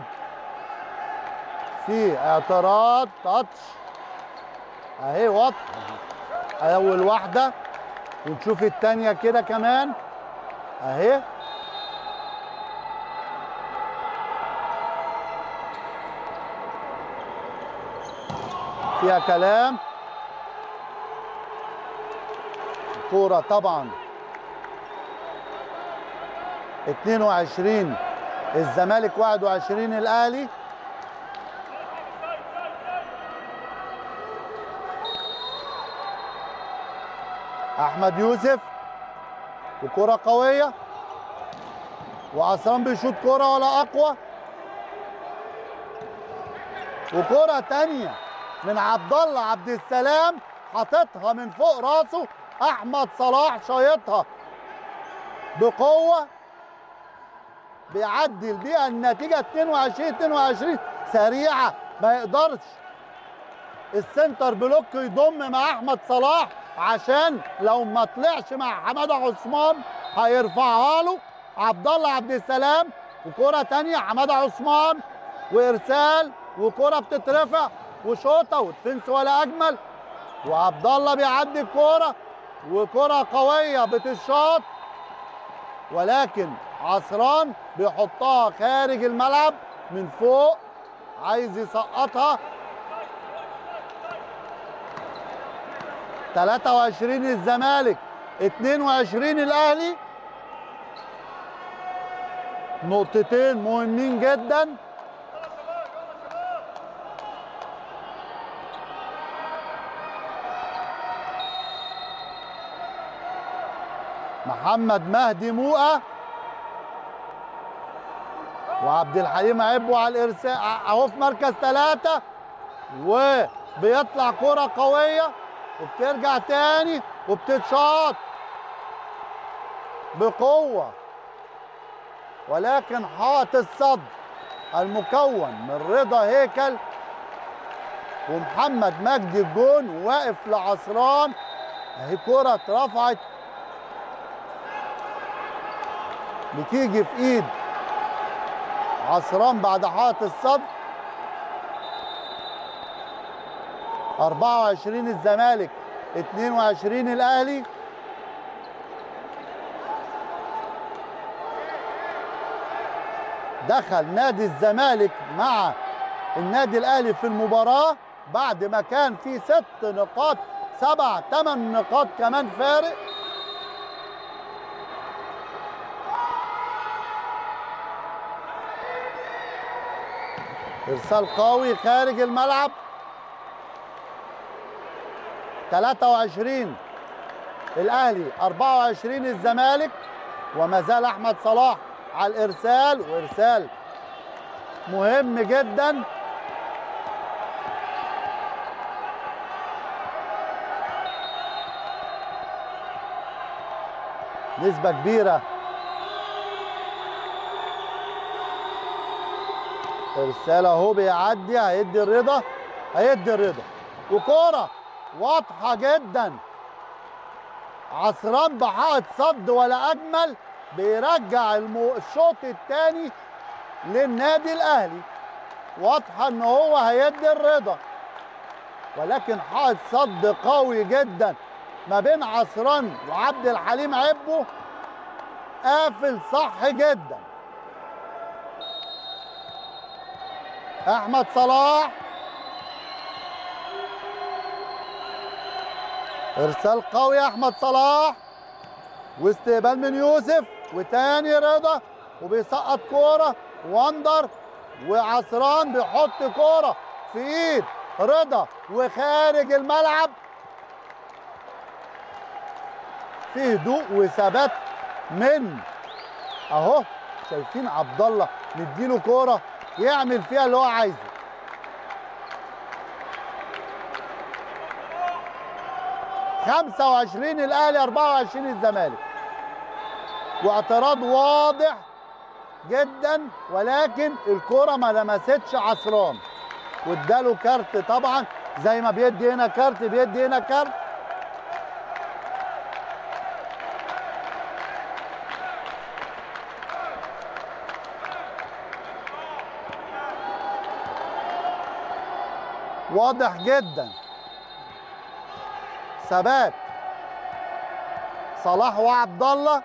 في اعتراض تاتش اهي واضحه اول واحده ونشوف التانية كده كمان اهي فيها كلام كورة طبعا 22 الزمالك 21 الاهلي احمد يوسف وكرة قوية وعصام بيشوط كرة ولا اقوى وكرة تانية من عبد الله عبد السلام حاططها من فوق راسه احمد صلاح شايطها بقوة بيعدل بيها النتيجة 22 22 سريعة ما يقدرش السنتر بلوك يضم مع احمد صلاح عشان لو ما طلعش مع حماده عثمان هيرفعها له عبد الله عبد السلام وكره تانية حماده عثمان وارسال وكره بتترفع وشوطه وتفنس ولا اجمل وعبد الله بيعدي الكوره وكره قويه بتشاط ولكن عصران بيحطها خارج الملعب من فوق عايز يسقطها 23 الزمالك 22 الاهلي نقطتين مهمين جدا محمد مهدي موقة وعبد الحليم عبو على الارسال اهو في مركز ثلاثة وبيطلع كرة قوية وبترجع تاني وبتتشاط بقوة ولكن حائط الصد المكون من رضا هيكل ومحمد مجدي الجون واقف لعصران اهي كرة اترفعت بتيجي في ايد عصران بعد حائط الصد 24 الزمالك 22 الاهلي دخل نادي الزمالك مع النادي الاهلي في المباراه بعد ما كان في ست نقاط سبع ثمان نقاط كمان فارق ارسال قوي خارج الملعب 23 الاهلي 24 الزمالك وما زال احمد صلاح على الارسال وارسال مهم جدا نسبة كبيرة ارسال اهو بيعدي هيدي الرضا هيدي الرضا وكوره واضحه جدا عصران بحائط صد ولا اجمل بيرجع المو... الشوط الثاني للنادي الاهلي واضحه ان هو هيدي الرضا ولكن حائط صد قوي جدا ما بين عصران وعبد الحليم عبو قافل صح جدا احمد صلاح ارسال قوي يا احمد صلاح واستقبال من يوسف وتاني رضا وبيسقط كوره وندر وعصران بيحط كوره في ايد رضا وخارج الملعب في هدوء وثبات من اهو شايفين عبد الله مديله كوره يعمل فيها اللي هو عايزه خمسة وعشرين الأهلي أربعة وعشرين الزمالك واعتراض واضح جدا ولكن الكرة ما لمستش عصران واداله كارت طبعا زي ما بيدي هنا كارت بيدي هنا كارت واضح جدا ثبات صلاح وعبد الله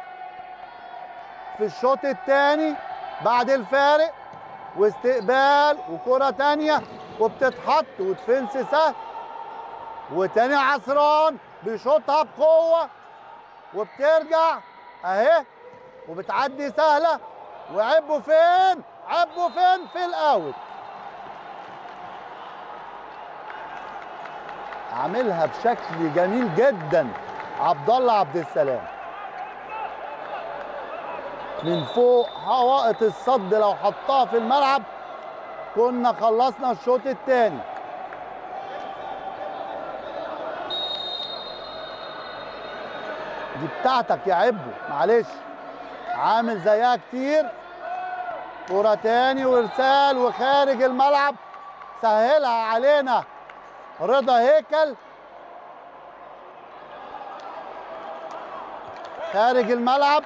في الشوط الثاني بعد الفارق واستقبال وكرة تانية وبتتحط وتفنس سهل وتاني عصران بيشوطها بقوة وبترجع اهي وبتعدي سهلة وعبوا فين؟ عبوا فين؟ في الاوت عاملها بشكل جميل جدا عبد الله عبد السلام من فوق حوائط الصد لو حطها في الملعب كنا خلصنا الشوط الثاني دي بتاعتك يا عبو معلش عامل زيها كتير كرة تاني وارسال وخارج الملعب سهلها علينا رضا هيكل خارج الملعب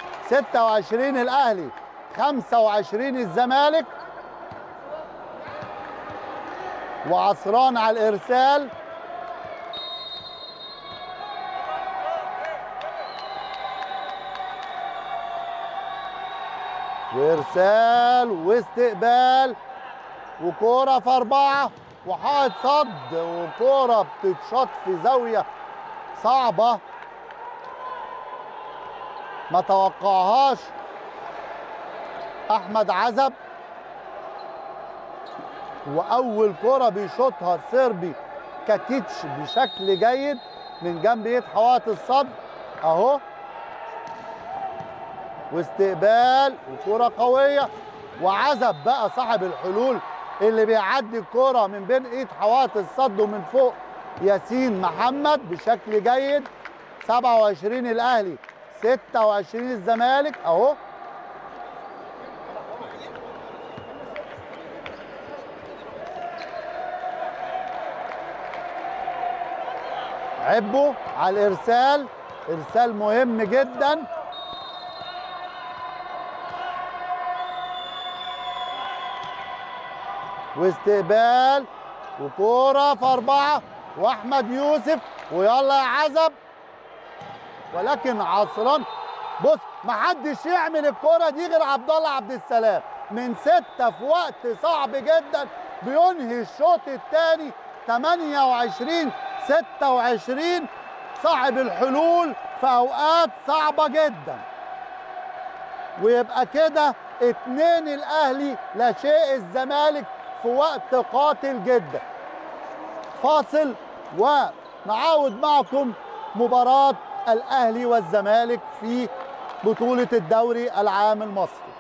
26 الاهلي 25 الزمالك وعصران على الارسال وارسال واستقبال وكوره في اربعه وحائط صد وكوره بتتشاط في زاويه صعبه ما توقعهاش احمد عزب واول كره بيشوطها الصربي كاتيتش بشكل جيد من جنب ايد حوائط الصد اهو واستقبال وكرة قوية وعزب بقى صاحب الحلول اللي بيعدي الكرة من بين ايد حوائط الصد ومن فوق ياسين محمد بشكل جيد 27 الاهلي 26 الزمالك اهو عبو على الارسال ارسال مهم جدا واستقبال وكوره في اربعه واحمد يوسف ويلا يا عزب ولكن عصران بص ما حدش يعمل الكوره دي غير عبد الله عبد السلام من سته في وقت صعب جدا بينهي الشوط الثاني 28 26 صاحب الحلول في اوقات صعبه جدا ويبقى كده اتنين الاهلي لا شيء الزمالك في وقت قاتل جدا فاصل ونعاود معكم مباراة الأهلي والزمالك في بطولة الدوري العام المصري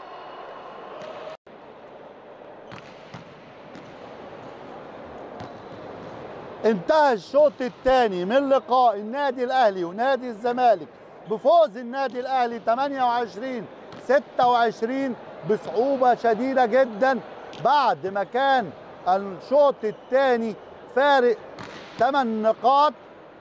انتهى الشوط الثاني من لقاء النادي الأهلي ونادي الزمالك بفوز النادي الأهلي 28 26 بصعوبة شديدة جدا بعد ما كان الشوط الثاني فارق 8 نقاط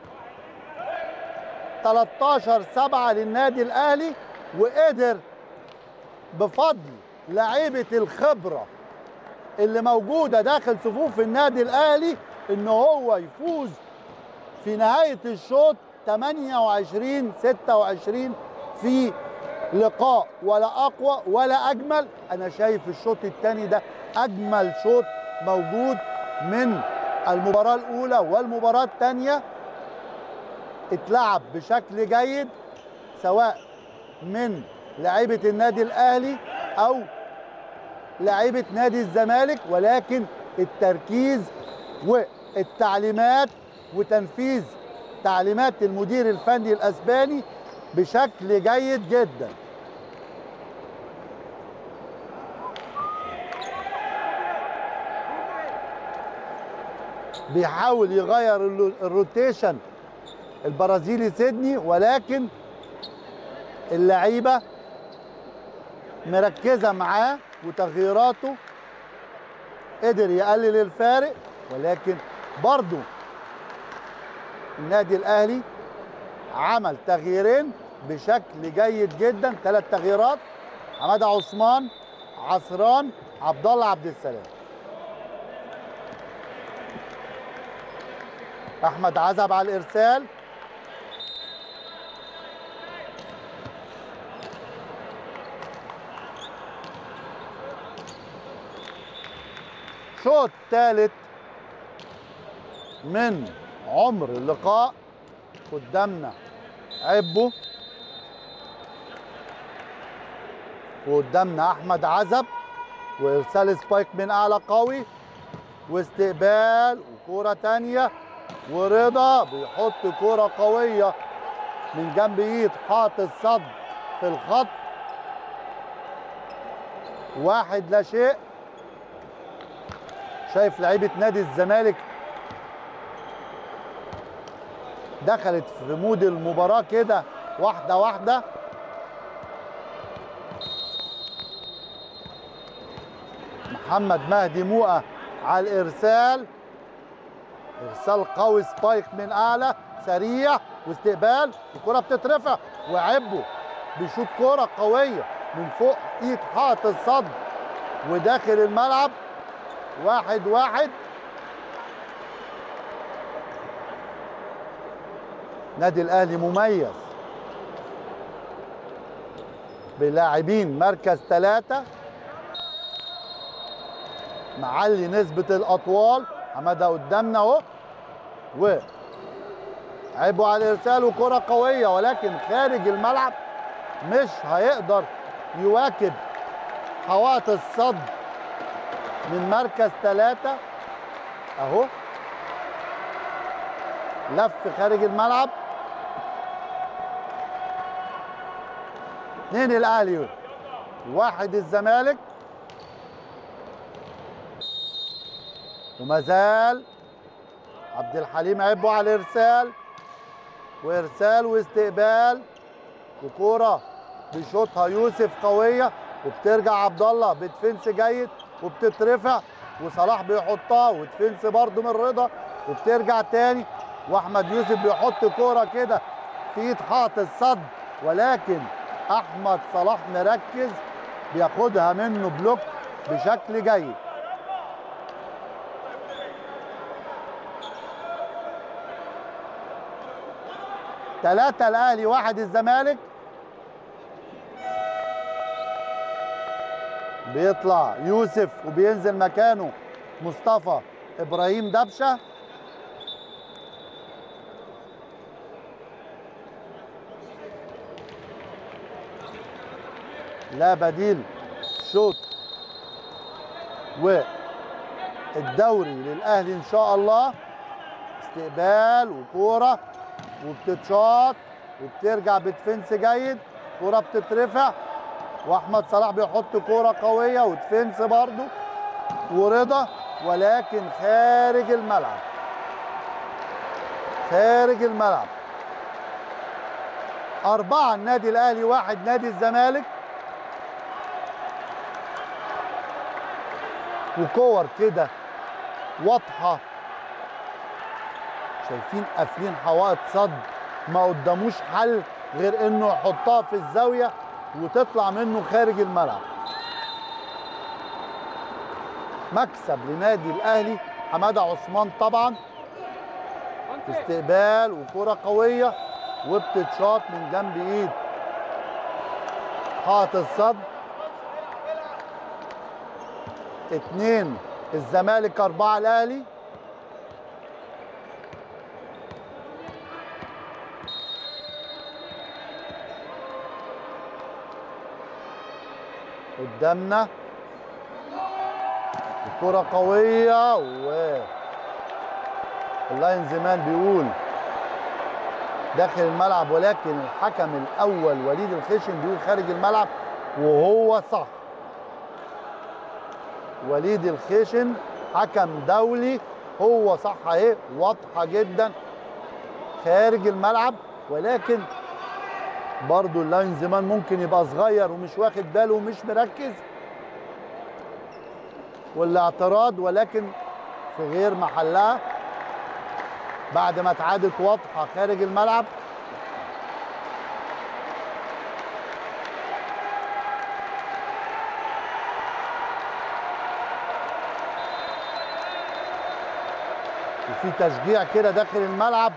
13 7 للنادي الاهلي وقدر بفضل لعيبه الخبره اللي موجوده داخل صفوف النادي الاهلي ان هو يفوز في نهايه الشوط 28 26 في لقاء ولا اقوى ولا اجمل انا شايف الشوط الثاني ده اجمل شوط موجود من المباراه الاولى والمباراه الثانيه اتلعب بشكل جيد سواء من لعيبه النادي الاهلي او لعيبه نادي الزمالك ولكن التركيز والتعليمات وتنفيذ تعليمات المدير الفني الاسباني بشكل جيد جدا بيحاول يغير الرو- الروتيشن البرازيلي سيدني ولكن اللعيبه مركزه معاه وتغييراته قدر يقلل الفارق ولكن برضه النادي الاهلي عمل تغييرين بشكل جيد جدا ثلاث تغييرات حماده عثمان عصران عبد الله عبد السلام احمد عزب على الارسال شوط ثالث من عمر اللقاء قدامنا عبو وقدامنا احمد عزب وارسال سبايك من اعلى قوي واستقبال وكوره تانية ورضا بيحط كوره قويه من جنب ايد حاط الصد في الخط واحد لا شيء شايف لعيبه نادي الزمالك دخلت في مود المباراه كده واحده واحده محمد مهدي موقع على الارسال ارسال قوي سبايك من اعلى سريع واستقبال الكره بتترفع وعبه بيشوط كره قويه من فوق ايد حائط الصد وداخل الملعب واحد واحد نادي الاهلي مميز بلاعبين مركز ثلاثة معلي نسبة الأطوال حمادة قدامنا أهو و عيبوا على الإرسال وكرة قوية ولكن خارج الملعب مش هيقدر يواكب حوائط الصد من مركز ثلاثة أهو لف خارج الملعب اثنين الاهلي واحد الزمالك وما زال عبد الحليم عبو على الارسال وارسال واستقبال وكوره بيشوطها يوسف قويه وبترجع عبد الله بدفنس جيد وبتترفع وصلاح بيحطها ودفنس برضه من رضا وبترجع تاني واحمد يوسف بيحط كوره كده في ايد حائط الصد ولكن احمد صلاح مركز بياخدها منه بلوك بشكل جيد ثلاثة الأهلي واحد الزمالك بيطلع يوسف وبينزل مكانه مصطفى إبراهيم دبشة لا بديل شوط والدوري للاهلي ان شاء الله استقبال وكوره وبتتشاط وبترجع بدفنس جيد كوره بتترفع واحمد صلاح بيحط كوره قويه ودفنس برضو ورضا ولكن خارج الملعب خارج الملعب أربعة النادي الأهلي واحد نادي الزمالك وكور كده واضحه شايفين قافلين حوائط صد ما قداموش حل غير انه يحطها في الزاويه وتطلع منه خارج الملعب مكسب لنادي الاهلي حماده عثمان طبعا استقبال وكره قويه وبتتشاط من جنب ايد حائط الصد اتنين الزمالك أربعة الأهلي قدامنا الكرة قوية و اللاين زمان بيقول داخل الملعب ولكن الحكم الأول وليد الخشن بيقول خارج الملعب وهو صح وليد الخشن حكم دولي هو صح اهي واضحه جدا خارج الملعب ولكن برضو اللاين زمان ممكن يبقى صغير ومش واخد باله ومش مركز والاعتراض ولكن في غير محلها بعد ما اتعادت واضحه خارج الملعب وفي تشجيع كده داخل الملعب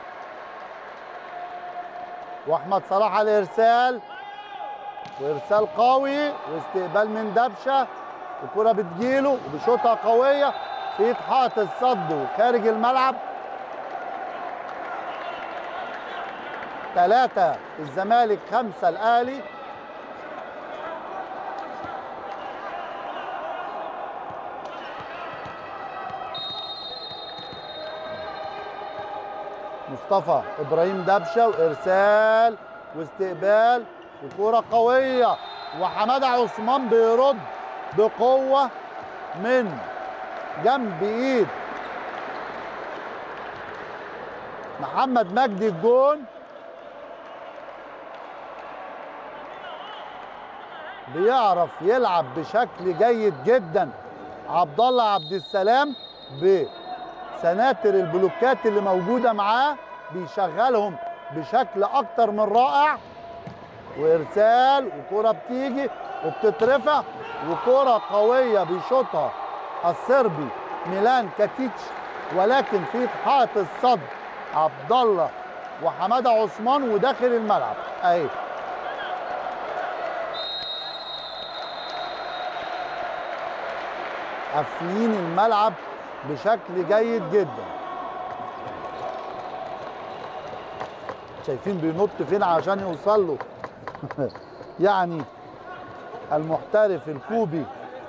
واحمد صلاح على الارسال وارسال قوي واستقبال من دبشه الكره بتجيله وبشوطها قويه في حائط الصد وخارج الملعب ثلاثة الزمالك خمسة الأهلي مصطفى ابراهيم دبشه وارسال واستقبال وكوره قويه وحماده عثمان بيرد بقوه من جنب ايد محمد مجدي الجون بيعرف يلعب بشكل جيد جدا عبد الله عبد السلام بسناتر البلوكات اللي موجوده معاه بيشغلهم بشكل اكتر من رائع وارسال وكره بتيجي وبتترفع وكره قويه بيشوطها الصربي ميلان كاتيتش ولكن في حائط الصد عبد الله وحماده عثمان وداخل الملعب اهي قافلين الملعب بشكل جيد جدا شايفين بينط فين عشان يوصل له يعني المحترف الكوبي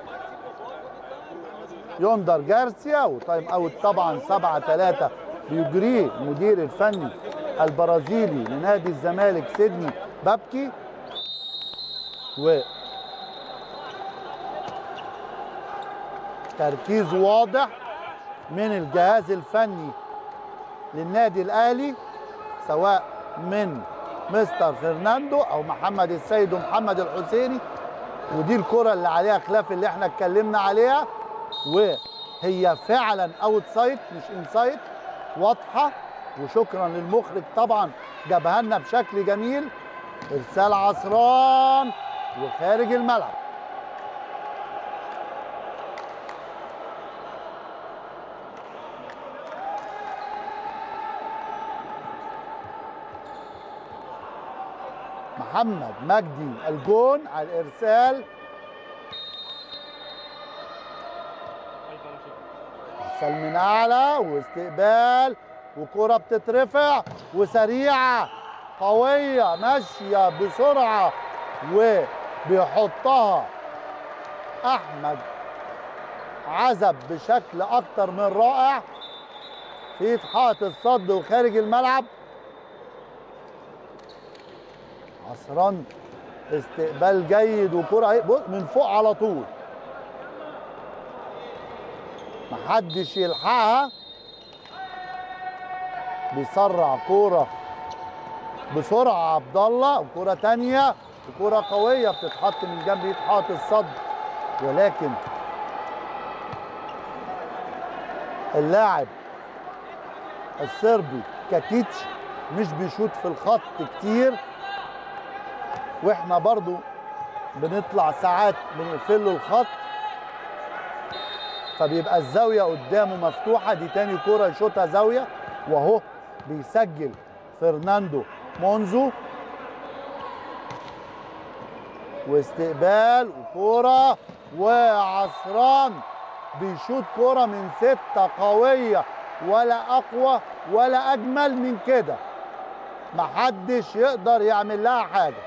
يوندر جارسيا وتايم اوت طبعا 7 3 بيجريه المدير الفني البرازيلي لنادي الزمالك سيدني بابكي و تركيز واضح من الجهاز الفني للنادي الاهلي سواء من مستر فرناندو او محمد السيد ومحمد الحسيني ودي الكره اللي عليها خلاف اللي احنا اتكلمنا عليها وهي فعلا اوت سايد مش انسايد واضحه وشكرا للمخرج طبعا جابها لنا بشكل جميل ارسال عصران وخارج الملعب محمد مجدي الجون على الارسال ارسال من اعلى واستقبال وكره بتترفع وسريعه قويه ماشيه بسرعه وبيحطها احمد عزب بشكل اكتر من رائع في حائط الصد وخارج الملعب عصران استقبال جيد وكرة اهي بص من فوق على طول محدش يلحقها بيسرع كورة بسرعة عبد الله وكرة تانية وكرة قوية بتتحط من جنب ايد حائط الصد ولكن اللاعب الصربي كاتيتش مش بيشوط في الخط كتير واحنا برضو بنطلع ساعات بنقفل له الخط فبيبقى الزاويه قدامه مفتوحه دي تاني كوره يشوطها زاويه واهو بيسجل فرناندو مونزو واستقبال وكوره وعصران بيشوط كوره من سته قويه ولا اقوى ولا اجمل من كده محدش يقدر يعمل لها حاجه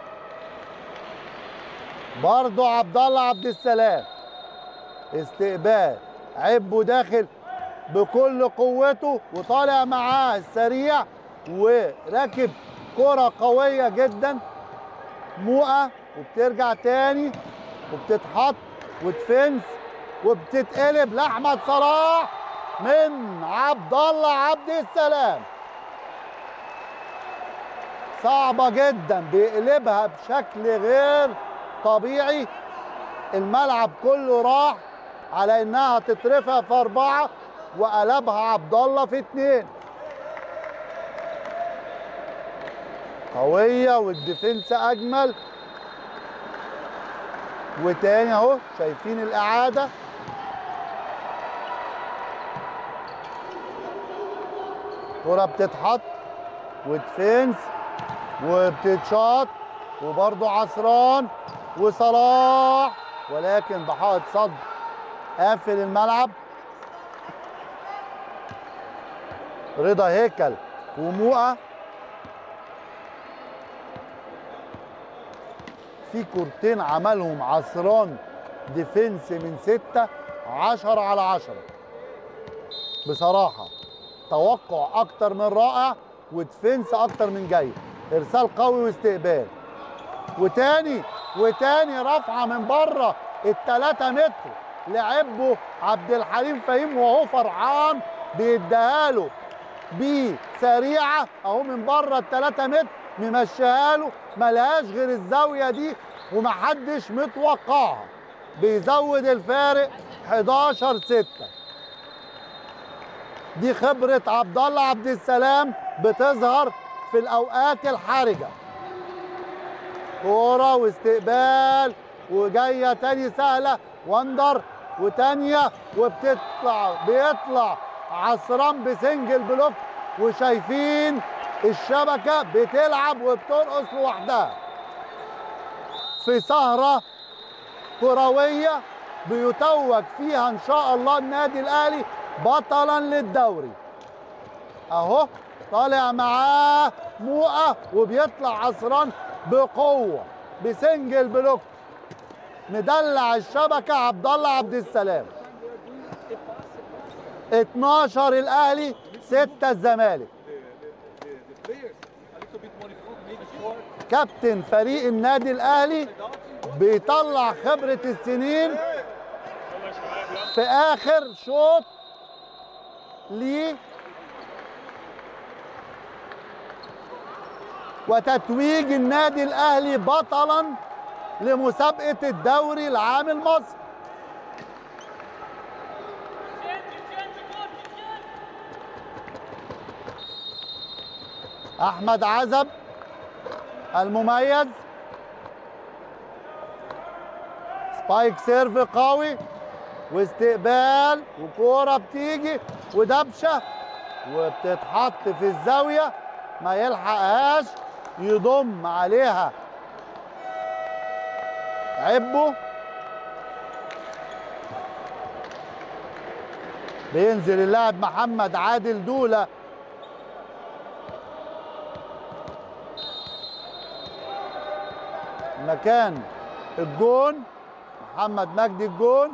برضو عبد الله عبد السلام استقبال عبه داخل بكل قوته وطالع معاه السريع وراكب كرة قوية جدا موقة وبترجع تاني وبتتحط وتفنس وبتتقلب لأحمد صلاح من عبد الله عبد السلام صعبة جدا بيقلبها بشكل غير طبيعي الملعب كله راح على انها تترفع في اربعه وقلبها عبد الله في اتنين قويه والديفنس اجمل وتاني اهو شايفين الاعاده كرة بتتحط وتفنس وبتتشاط وبرضه عصران وصلاح ولكن بحائط صد قافل الملعب رضا هيكل وموقع في كورتين عملهم عصران ديفنس من ستة عشرة على عشرة بصراحة توقع أكتر من رائع وديفنس أكتر من جيد إرسال قوي واستقبال وتاني وتاني رفعه من بره التلاتة متر لعبه عبد الحليم فهيم وهو فرحان بيديها له بسريعه اهو من بره التلاتة متر ممشيها له ملهاش غير الزاويه دي ومحدش متوقعها بيزود الفارق 11 6 دي خبره عبد الله عبد السلام بتظهر في الاوقات الحرجه كوره واستقبال وجايه تاني سهله وندر وتانيه وبتطلع بيطلع عصران بسنجل بلوك وشايفين الشبكه بتلعب وبترقص لوحدها في سهره كرويه بيتوج فيها ان شاء الله النادي الاهلي بطلا للدوري اهو طالع معاه موقه وبيطلع عصران بقوه بسنجل بلوك مدلع الشبكه عبد الله عبد السلام 12 الاهلي 6 الزمالك The players a little bit more improved, maybe short. كابتن فريق النادي الاهلي بيطلع خبره السنين في اخر شوط ليه وتتويج النادي الاهلي بطلا لمسابقه الدوري العام المصري احمد عزب المميز سبايك سيرف قوي واستقبال وكوره بتيجي ودبشه وبتتحط في الزاويه ما يلحقهاش يضم عليها عبه بينزل اللاعب محمد عادل دوله مكان الجون محمد مجدي الجون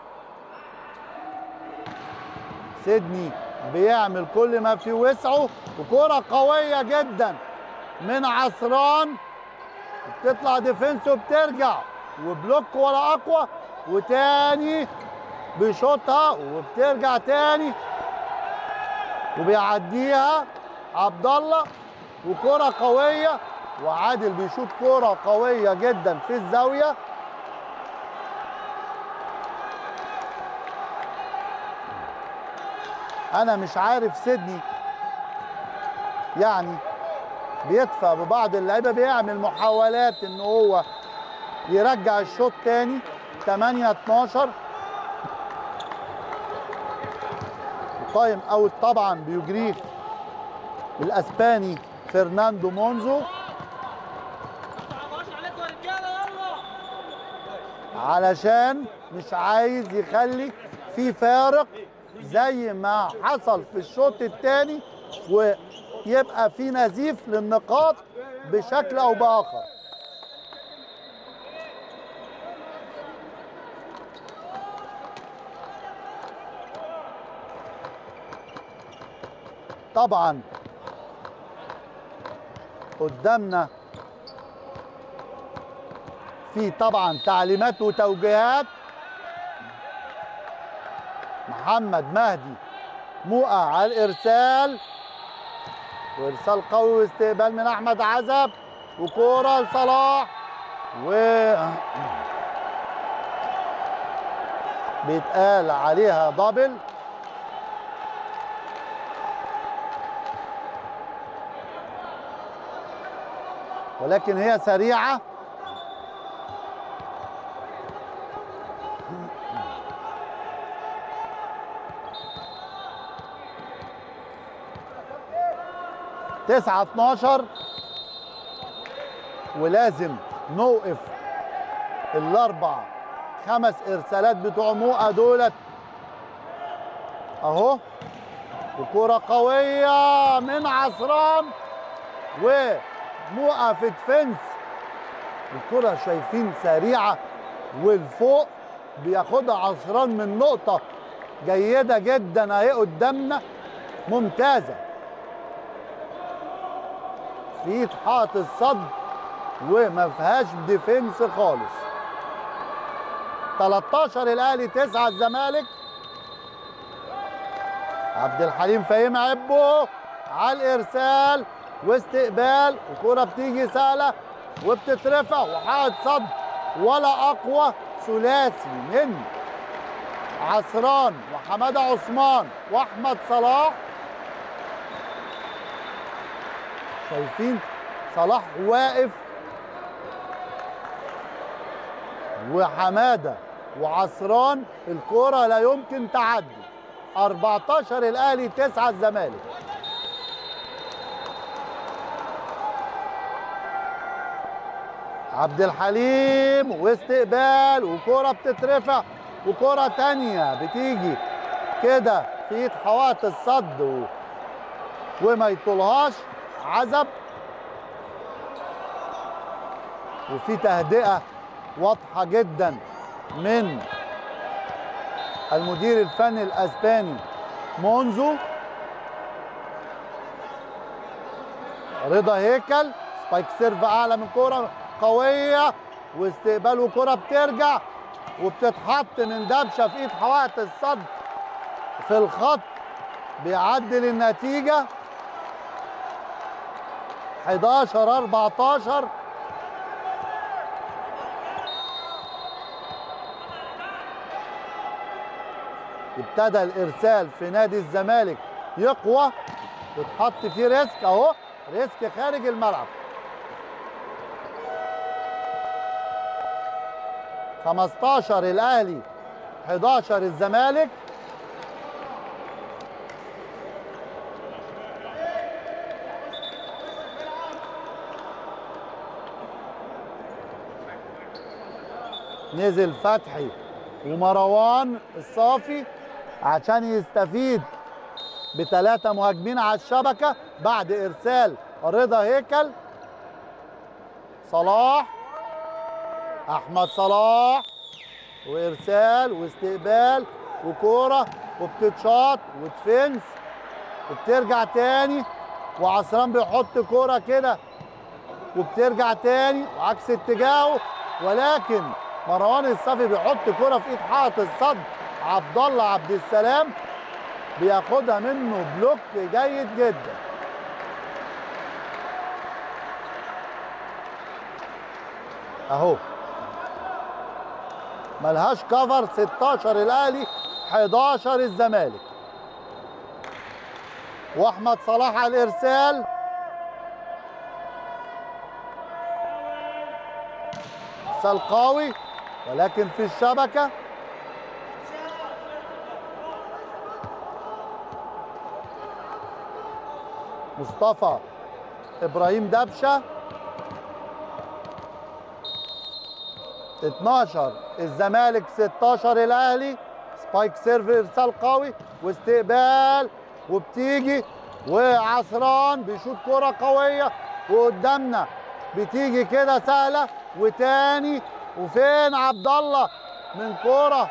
سيدني بيعمل كل ما في وسعه وكرة قوية جدا من عصران بتطلع ديفنس وبترجع وبلوك ورا اقوى وتاني بيشوطها وبترجع تاني وبيعديها عبد الله وكرة قوية وعادل بيشوط كرة قوية جدا في الزاوية أنا مش عارف سيدني يعني بيدفع ببعض اللعيبة بيعمل محاولات إن هو يرجع الشوط تاني 8 12 التايم اوت طبعا بيجريه الاسباني فرناندو مونزو علشان مش عايز يخلي في فارق زي ما حصل في الشوط الثاني ويبقى في نزيف للنقاط بشكل او باخر طبعا قدامنا في طبعا تعليمات وتوجيهات محمد مهدي موقع على الارسال وارسال قوي واستقبال من احمد عزب وكوره لصلاح و بيتقال عليها دبل ولكن هي سريعه تسعة 12 ولازم نوقف الاربع خمس ارسالات بتوع موقع دولت اهو وكرة قوية من عصران وموقع في ديفنس الكرة شايفين سريعة والفوق بياخدها عصران من نقطة جيدة جدا اهي قدامنا ممتازة في حاط الصد وما فيهاش ديفنس خالص 13 الاهلي 9 الزمالك عبد الحليم فهيم عبه على الارسال واستقبال الكرة بتيجي سهلة وبتترفع وحاط صد ولا اقوى ثلاثي من عصران وحماده عثمان واحمد صلاح شايفين صلاح واقف وحماده وعصران الكرة لا يمكن تعدي 14 الاهلي 9 الزمالك عبد الحليم واستقبال وكرة بتترفع وكرة تانية بتيجي كده في ايد حوات الصد و... وما يطولهاش عزب وفي تهدئة واضحة جدا من المدير الفني الاسباني مونزو رضا هيكل سبايك سيرف اعلى من كرة قوية واستقبال وكرة بترجع وبتتحط من دبشة في ايد حوائط الصد في الخط بيعدل النتيجة 11 14 ابتدى الارسال في نادي الزمالك يقوى وتحط فيه ريسك اهو ريسك خارج الملعب 15 الاهلي 11 الزمالك نزل فتحي ومروان الصافي عشان يستفيد بثلاثة مهاجمين على الشبكة بعد إرسال رضا هيكل صلاح أحمد صلاح وإرسال واستقبال وكورة وبتتشاط وتفنس وبترجع تاني وعصران بيحط كورة كده وبترجع تاني وعكس اتجاهه ولكن مروان الصافي بيحط كرة في ايد حائط الصد عبد الله عبد السلام بياخدها منه بلوك جيد جدا اهو ملهاش كفر 16 الاهلي 11 الزمالك واحمد صلاح على الارسال ارسال قوي ولكن في الشبكه مصطفى ابراهيم دبشه 12 الزمالك 16 الاهلي سبايك سيرف ارسال قوي واستقبال وبتيجي وعصران بيشوط كرة قوية وقدامنا بتيجي كده سهلة وتاني وفين عبد الله من كرة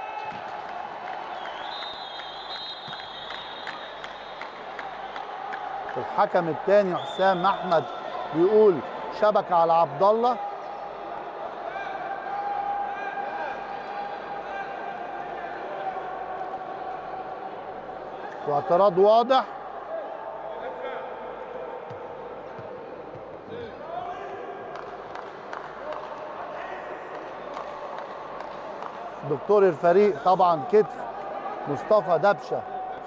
الحكم الثاني حسام احمد بيقول شبكة على عبد الله واعتراض واضح دكتور الفريق طبعا كتف مصطفى دبشه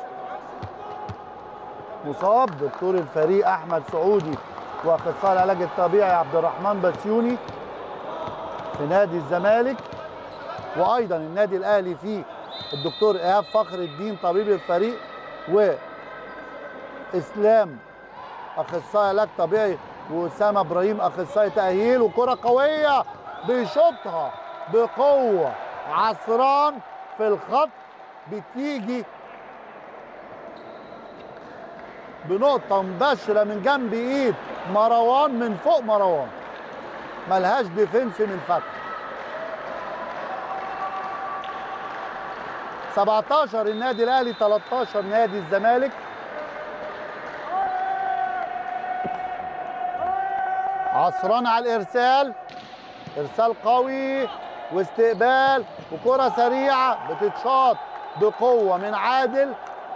مصاب دكتور الفريق احمد سعودي واخصائي العلاج الطبيعي عبد الرحمن بسيوني في نادي الزمالك وايضا النادي الاهلي فيه الدكتور ايهاب فخر الدين طبيب الفريق واسلام اخصائي علاج طبيعي واسامه ابراهيم اخصائي تاهيل وكره قويه بيشوطها بقوه عصران في الخط بتيجي بنقطة مباشرة من جنب ايد مروان من فوق مروان ملهاش ديفنس من فتح 17 النادي الاهلي 13 نادي الزمالك عصران على الارسال ارسال قوي واستقبال وكرة سريعة بتتشاط بقوة من عادل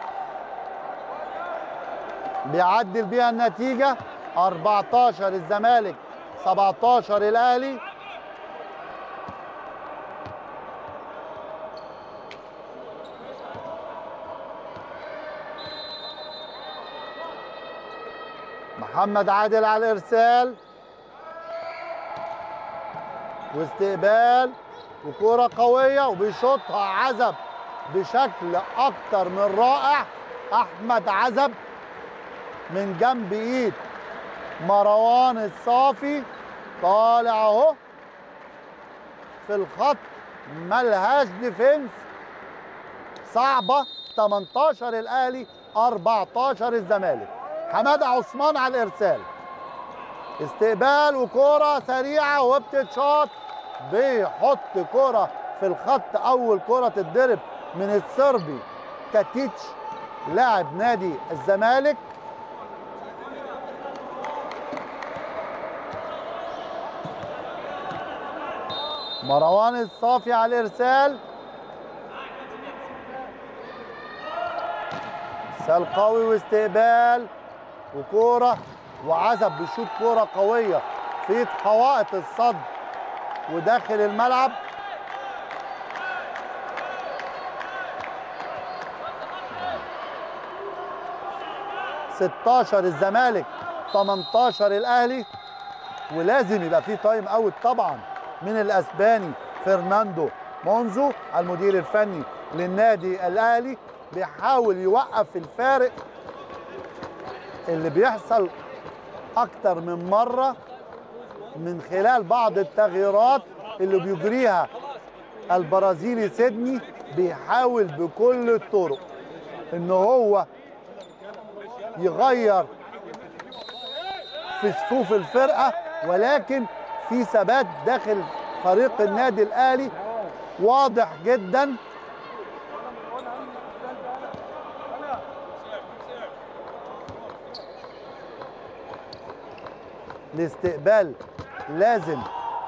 بيعدل بيها النتيجة 14 الزمالك 17 الأهلي محمد عادل على الإرسال واستقبال وكرة قوية وبيشوطها عزب بشكل أكتر من رائع أحمد عزب من جنب ايد مروان الصافي طالع اهو في الخط ملهاش ديفنس صعبه 18 الاهلي 14 الزمالك حماده عثمان على الارسال استقبال وكرة سريعة وبتتشاط بيحط كرة في الخط أول كرة تتضرب من الصربي كاتيتش لاعب نادي الزمالك مروان الصافي على الإرسال ارسال قوي واستقبال وكوره وعزب بيشوط كوره قويه في حوائط الصد وداخل الملعب ستاشر الزمالك 18 الاهلي ولازم يبقى في تايم اوت طبعا من الاسباني فرناندو مونزو المدير الفني للنادي الاهلي بيحاول يوقف الفارق اللي بيحصل اكتر من مره من خلال بعض التغييرات اللي بيجريها البرازيلي سيدني بيحاول بكل الطرق ان هو يغير في صفوف الفرقه ولكن في ثبات داخل فريق النادي الاهلي واضح جدا الاستقبال لازم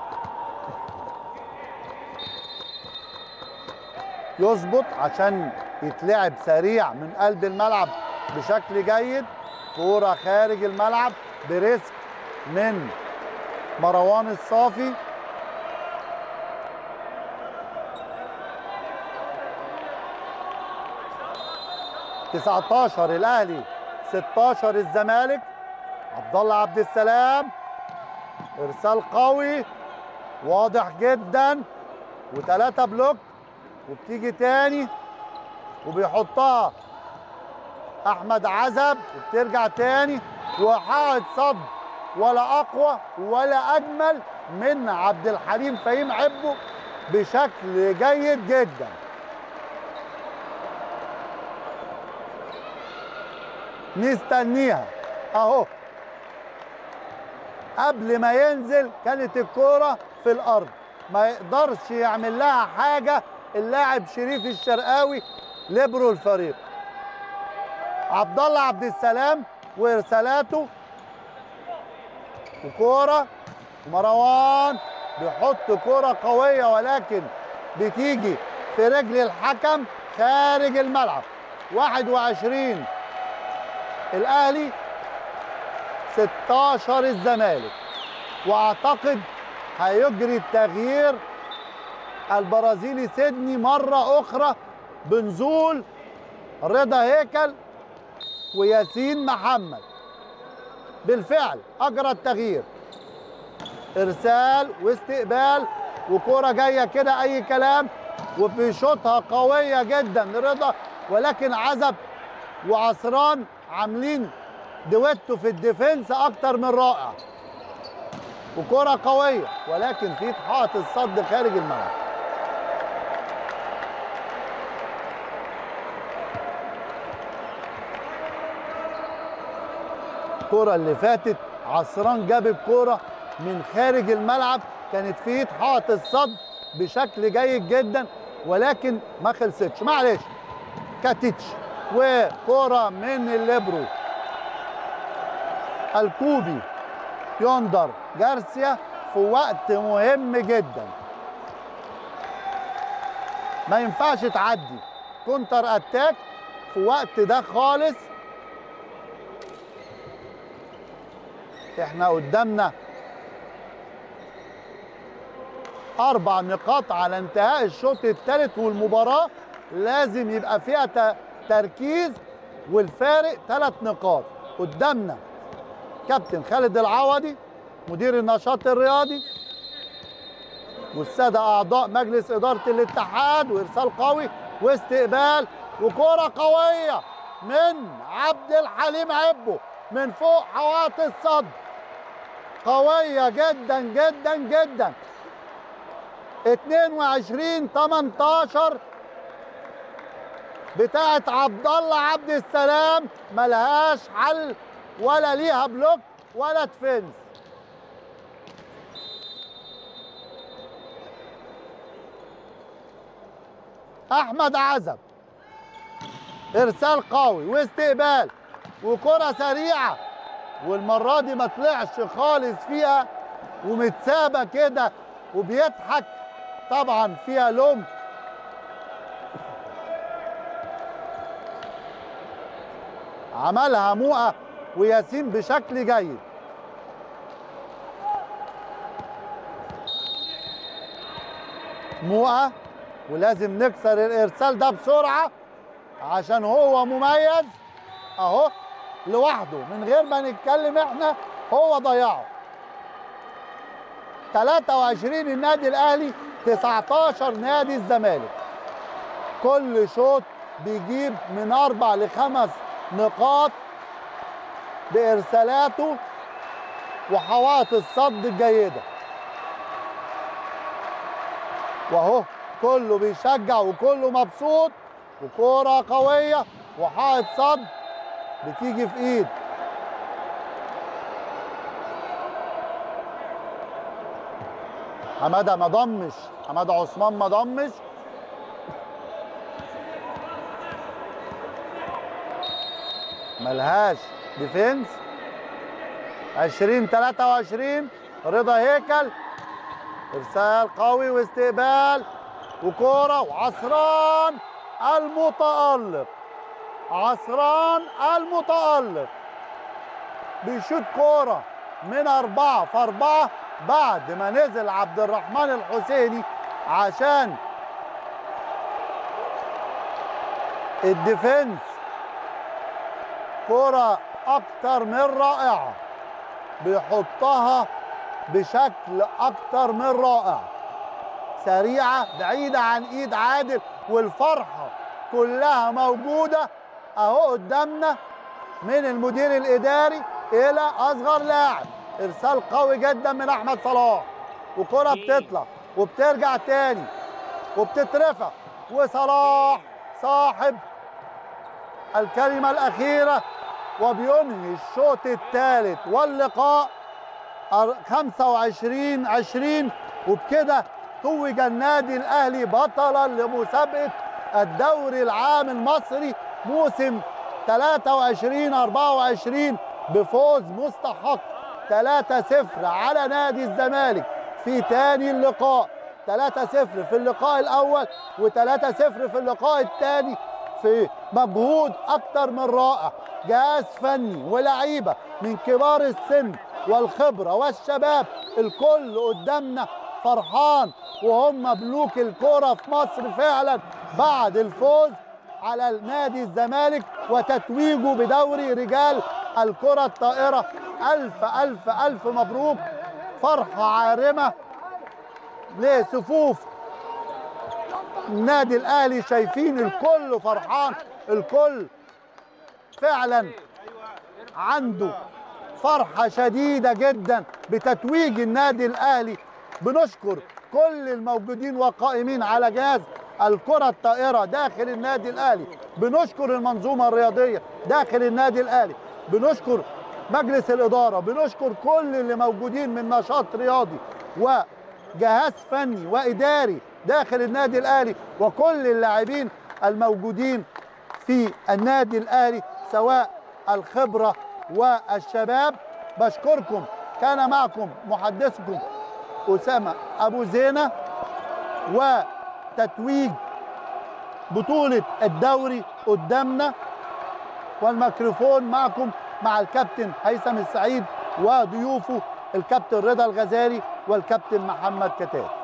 يظبط عشان يتلعب سريع من قلب الملعب بشكل جيد كوره خارج الملعب بريسك من مروان الصافي تسعتاشر الاهلي 16 الزمالك عبد الله عبد السلام ارسال قوي واضح جدا وثلاثة بلوك وبتيجي تاني وبيحطها احمد عزب وبترجع تاني وحائط صد ولا اقوى ولا اجمل من عبد الحليم فهيم عبه بشكل جيد جدا نستنيها اهو قبل ما ينزل كانت الكوره في الارض ما يقدرش يعمل لها حاجه اللاعب شريف الشرقاوي ليبرو الفريق عبد الله عبد السلام وارسالاته وكوره مروان بيحط كوره قويه ولكن بتيجي في رجل الحكم خارج الملعب 21 الاهلي 16 الزمالك واعتقد هيجري التغيير البرازيلي سيدني مرة أخرى بنزول رضا هيكل وياسين محمد بالفعل أجرى التغيير إرسال واستقبال وكرة جاية كده أي كلام وبيشوطها قوية جدا رضا ولكن عزب وعصران عاملين دويتو في الديفنس اكتر من رائع وكرة قوية ولكن في حائط الصد خارج الملعب الكرة اللي فاتت عصران جاب الكرة من خارج الملعب كانت في ايد حائط الصد بشكل جيد جدا ولكن ما خلصتش معلش كاتيتش وكرة من الليبرو الكوبي يندر جارسيا في وقت مهم جدا ما ينفعش تعدي كونتر اتاك في وقت ده خالص احنا قدامنا اربع نقاط على انتهاء الشوط الثالث والمباراه لازم يبقى فيها ت- تركيز والفارق ثلاث نقاط قدامنا كابتن خالد العوضي مدير النشاط الرياضي والسادة أعضاء مجلس إدارة الاتحاد وإرسال قوي واستقبال وكرة قوية من عبد الحليم عبو من فوق حوائط الصد قوية جدا جدا جدا 22 18 بتاعت عبد الله عبد السلام ملهاش حل ولا ليها بلوك ولا ديفنس احمد عزب ارسال قوي واستقبال وكره سريعه والمره دي ما طلعش خالص فيها ومتسابه كده وبيضحك طبعا فيها لوم عملها موقع وياسين بشكل جيد موقع ولازم نكسر الارسال ده بسرعه عشان هو مميز اهو لوحده من غير ما نتكلم احنا هو ضيعه 23 النادي الاهلي 19 نادي الزمالك كل شوط بيجيب من اربع لخمس نقاط بارسالاته وحوائط الصد الجيده واهو كله بيشجع وكله مبسوط وكوره قويه وحائط صد بتيجي في ايد حماده ما ضمش حماده عثمان ما ضمش ملهاش ديفنس 20 23 رضا هيكل ارسال قوي واستقبال وكوره وعصران المتالق عصران المتالق بيشوط كوره من اربعه في اربعه بعد ما نزل عبد الرحمن الحسيني عشان الديفنس كرة أكتر من رائعة بيحطها بشكل أكتر من رائع سريعة بعيدة عن إيد عادل والفرحة كلها موجودة أهو قدامنا من المدير الإداري إلى أصغر لاعب إرسال قوي جدا من أحمد صلاح وكرة بتطلع وبترجع تاني وبتترفع وصلاح صاحب الكلمة الأخيرة وبينهي الشوط الثالث واللقاء 25 20 وبكده توج النادي الأهلي بطلا لمسابقة الدوري العام المصري موسم 23 24 بفوز مستحق 3-0 على نادي الزمالك في تاني اللقاء 3-0 في اللقاء الأول و3-0 في اللقاء الثاني في مجهود اكتر من رائع جهاز فني ولعيبه من كبار السن والخبره والشباب الكل قدامنا فرحان وهم ملوك الكره في مصر فعلا بعد الفوز على نادي الزمالك وتتويجه بدوري رجال الكره الطائره الف الف الف مبروك فرحه عارمه لصفوف النادي الاهلي شايفين الكل فرحان الكل فعلا عنده فرحه شديده جدا بتتويج النادي الاهلي بنشكر كل الموجودين والقائمين على جهاز الكره الطائره داخل النادي الاهلي بنشكر المنظومه الرياضيه داخل النادي الاهلي بنشكر مجلس الاداره بنشكر كل اللي موجودين من نشاط رياضي وجهاز فني واداري داخل النادي الاهلي وكل اللاعبين الموجودين في النادي الاهلي سواء الخبره والشباب بشكركم كان معكم محدثكم اسامه ابو زينه وتتويج بطوله الدوري قدامنا والميكروفون معكم مع الكابتن هيثم السعيد وضيوفه الكابتن رضا الغزالي والكابتن محمد كتاب